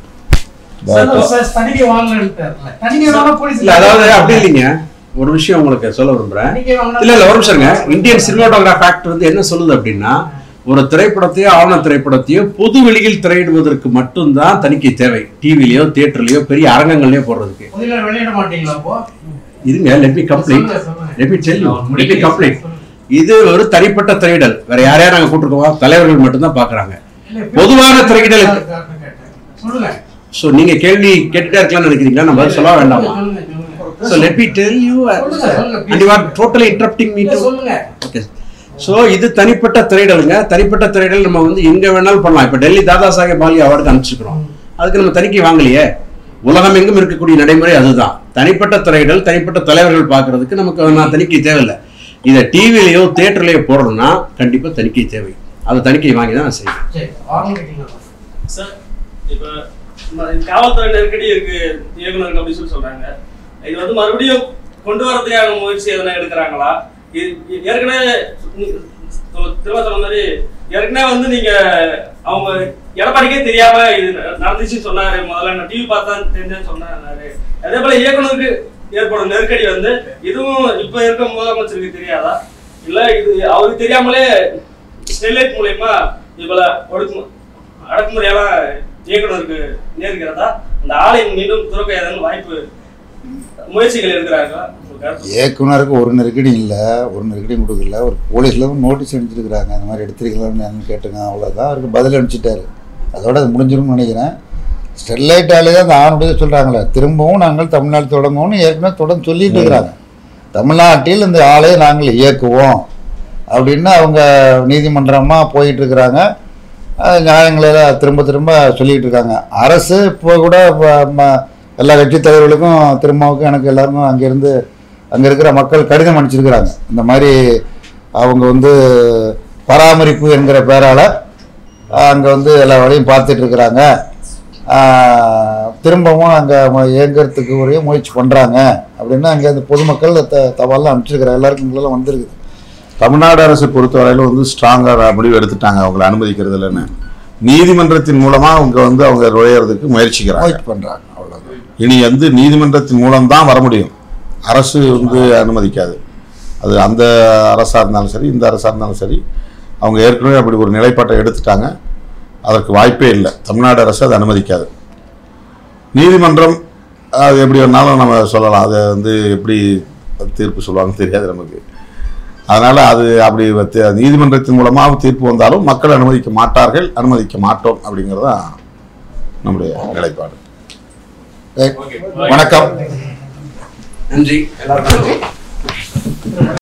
சார், தணிக்கை வாங்கலன்ட்டாருல. தணிக்கை வாங்க போலீஸ்
இல்ல அதாவது அப்படி இல்லைங்க ஒரு விஷயம் உங்களுக்கு சொல்ல விரும்புறேன்
தணிக்கை வாங்கினா-
இல்ல இல்ல ஒரு நிமிஷம்ங்க இந்தியன் சினிமாட்டோகிராஃப் ஆக்ட் வந்து என்ன சொல்லுது அப்படின்னா ஒரு திரைப்படத்தையோ ஆவண திரைப்படத்தையோ பொது வெளியில் திரையிடுவதற்கு மட்டும்தான் தணிக்கை தேவை டிவிலயோ தியேட்டர்லயோ பெரிய அரங்கங்கள்லயோ போடுறதுக்கு
முதல்ல வெளியிட மாட்டீங்களா அப்போ
இருங்க லெட் மீ கம்ப்ளீட்
சொல்லுங்க, சொல்லுங்க.
Let me tell you let me complete இது ஒரு தனிப்பட்ட திரையிடல் வேற யாரையா நாங்க கூட்டிருக்கோம் தலைவர்கள் மட்டும்தான் பாக்குறாங்க
இல்ல, இப்ப-
பொதுவான திரையிடலுக்கு
கேட்டேன். சொல்லுங்க
சோ நீங்க கேள்வி கேட்டுட்டே இருக்கலாம்னு நினைக்கிறீங்களா நம்ம பதில் சொல்ல வேண்டாமா
சொல்லுங்க, சொல்லுங்க.
So let me tell you, uh,
சொல்லுங்க, சொல்லுங்க,
and you are totally interrupting me
இல்ல,
too.
சொல்லுங்க
Okay. ஸோ இது தனிப்பட்ட திரையிடலுங்க தனிப்பட்ட திரையிடல் நம்ம வந்து எங்க வேணாலும் பண்ணலாம் இப்போ டெல்லி தாதா சாஹேப் பாலி அவார்டுக்கு அனுப்பிச்சிக்கிறோம் அதுக்கு நம்ம தணிக்கை வாங்கலையே உலகம் எங்கும் இருக்கக்கூடிய நடைமுறை அதுதான் தனிப்பட்ட திரையிடல் தனிப்பட்ட தலைவர்கள் பார்க்கறதுக்கு நமக்கு நான் தணிக்கை தேவையில்லை இதை டிவிலையோ தேட்டர்லயோ போடணும்னா கண்டிப்பா தணிக்கை தேவை அதை தணிக்கை வாங்கி தான் நான் செய்வேன்
சரி வாங்கிட்டீங்களா
சார் இப்ப ம- காவல்துறை நெருக்கடி இருக்கு இயக்குனருக்கு அப்படின்னு சொல்லி சொல்றாங்க இது வந்து மறுபடியும் கொண்டு வரதுக்கான முயற்சி எதனா எடுக்கிறாங்களா இது இது ஏற்கனவே நீ- சொ- திரும்ப சொன்ன மாதிரி ஏற்கனவே வந்து நீங்க அவங்க எடப்பாடிக்கே தெரியாம இது ந- நடந்துச்சுன்னு சொன்னாரு முதல்ல நான் டிவி பார்த்தா தெரிஞ்சேன்னு சொன்னாரு அதே போல இயக்குனருக்கு ஏற்படும் நெருக்கடி வந்து இதுவும் இப்ப இருக்க முதலமைச்சருக்கு தெரியாதா இல்ல இது அவருக்கு தெரியாமலே ஸ்டெர்லைட் மூலயமா இது போல ஒடுக்கு அடக்குமுறையெல்லாம் இயக்குனருக்கு நேர்கிறதா அந்த ஆலை மீண்டும் துறக்க ஏதாவது வாய்ப்பு முயற்சிகள் எடுக்கிறார்களா உங்க கருத்து
இயக்குனருக்கு ஒரு நெருக்கடி இல்லை ஒரு நெருக்கடியும் கொடுக்கல ஒரு போலீஸில் நோட்டீஸ் அனுப்பிச்சிருக்கிறாங்க அந்த மாதிரி எடுத்துருக்கலாம்னு கேட்டுங்க அவ்வளோதான் அவருக்கு பதில் அனுப்பிச்சிட்டாரு அதோட அது முடிஞ்சிரும்னு நினைக்கிறேன் ஸ்டெர்லைட் ஆளு தான் அந்த ஆணுடைய சொல்கிறாங்களே திரும்பவும் நாங்கள் தமிழ்நாடு தொடங்குவோம்னு ஏற்கனவே தொடர்ந்து சொல்லிட்டு இருக்கிறாங்க தமிழ்நாட்டில் இந்த ஆலையை நாங்கள் இயக்குவோம் அப்படின்னு அவங்க நீதிமன்றமாக போயிட்டு இருக்கிறாங்க அது நியாயங்களை எல்லாம் திரும்ப திரும்ப சொல்லிட்டு இருக்காங்க அரசு இப்போ கூட இப்போ ம- எல்லா கட்சி தலைவர்களுக்கும் திரும்பவுக்கும் எனக்கு எல்லாருக்கும் அங்கேருந்து அங்கே இருக்கிற மக்கள் கடிதம் அனுப்பிச்சிருக்கிறாங்க இந்த மாதிரி அவங்க வந்து பராமரிப்பு என்கிற பேரால் அங்கே வந்து எல்லா வேலையும் பார்த்துட்டு இருக்கிறாங்க ஆஹ், திரும்பவும் அங்கே இயங்குறதுக்கு ஒரே முயற்சி பண்ணுறாங்க அப்படின்னு அங்கே அந்த பொதுமக்கள் த தபால்லாம் அனுப்பிச்சிருக்கிறாங்க எல்லாருக்கும் இதெல்லாம் வந்திருக்குது
தமிழ்நாடு அரசை பொறுத்தவரையிலும் வந்து ஸ்ட்ராங்காக முடிவு எடுத்துட்டாங்க அவங்களை அனுமதிக்கிறது இல்லைன்னு நீதிமன்றத்தின் மூலமா அவங்க வந்து அவங்க நுழையிறதுக்கு முயற்சிக்கிறாங்க
முயற்சி பண்ணுறாங்க அவ்வளோதான்
இனி வந்து நீதிமன்றத்தின் மூலம் தான் வர முடியும் அரசு வந்து அனுமதிக்காது அது அந்த அரசாக இருந்தாலும் சரி இந்த அரசாக இருந்தாலும் சரி அவங்க ஏற்கனவே அப்படி ஒரு நிலைப்பாட்டை எடுத்துட்டாங்க அதற்கு வாய்ப்பே இல்லை தமிழ்நாடு அரசு அதை அனுமதிக்காது நீதிமன்றம் அது எப்படி வேணாலும் நம்ம சொல்லலாம் அதை வந்து எப்படி தீர்ப்பு சொல்லுவாங்கன்னு தெரியாது நமக்கு அதனால் அது அப்படி தி- நீதிமன்றத்தின் மூலமாக தீர்ப்பு வந்தாலும் மக்கள் அனுமதிக்க மாட்டார்கள் அனுமதிக்க மாட்டோம் அப்படிங்கிறது தான் நம்முடைய நிலைப்பாடு
ரைட். வணக்கம்
நன்றி எல்லாருக்கும் நன்றி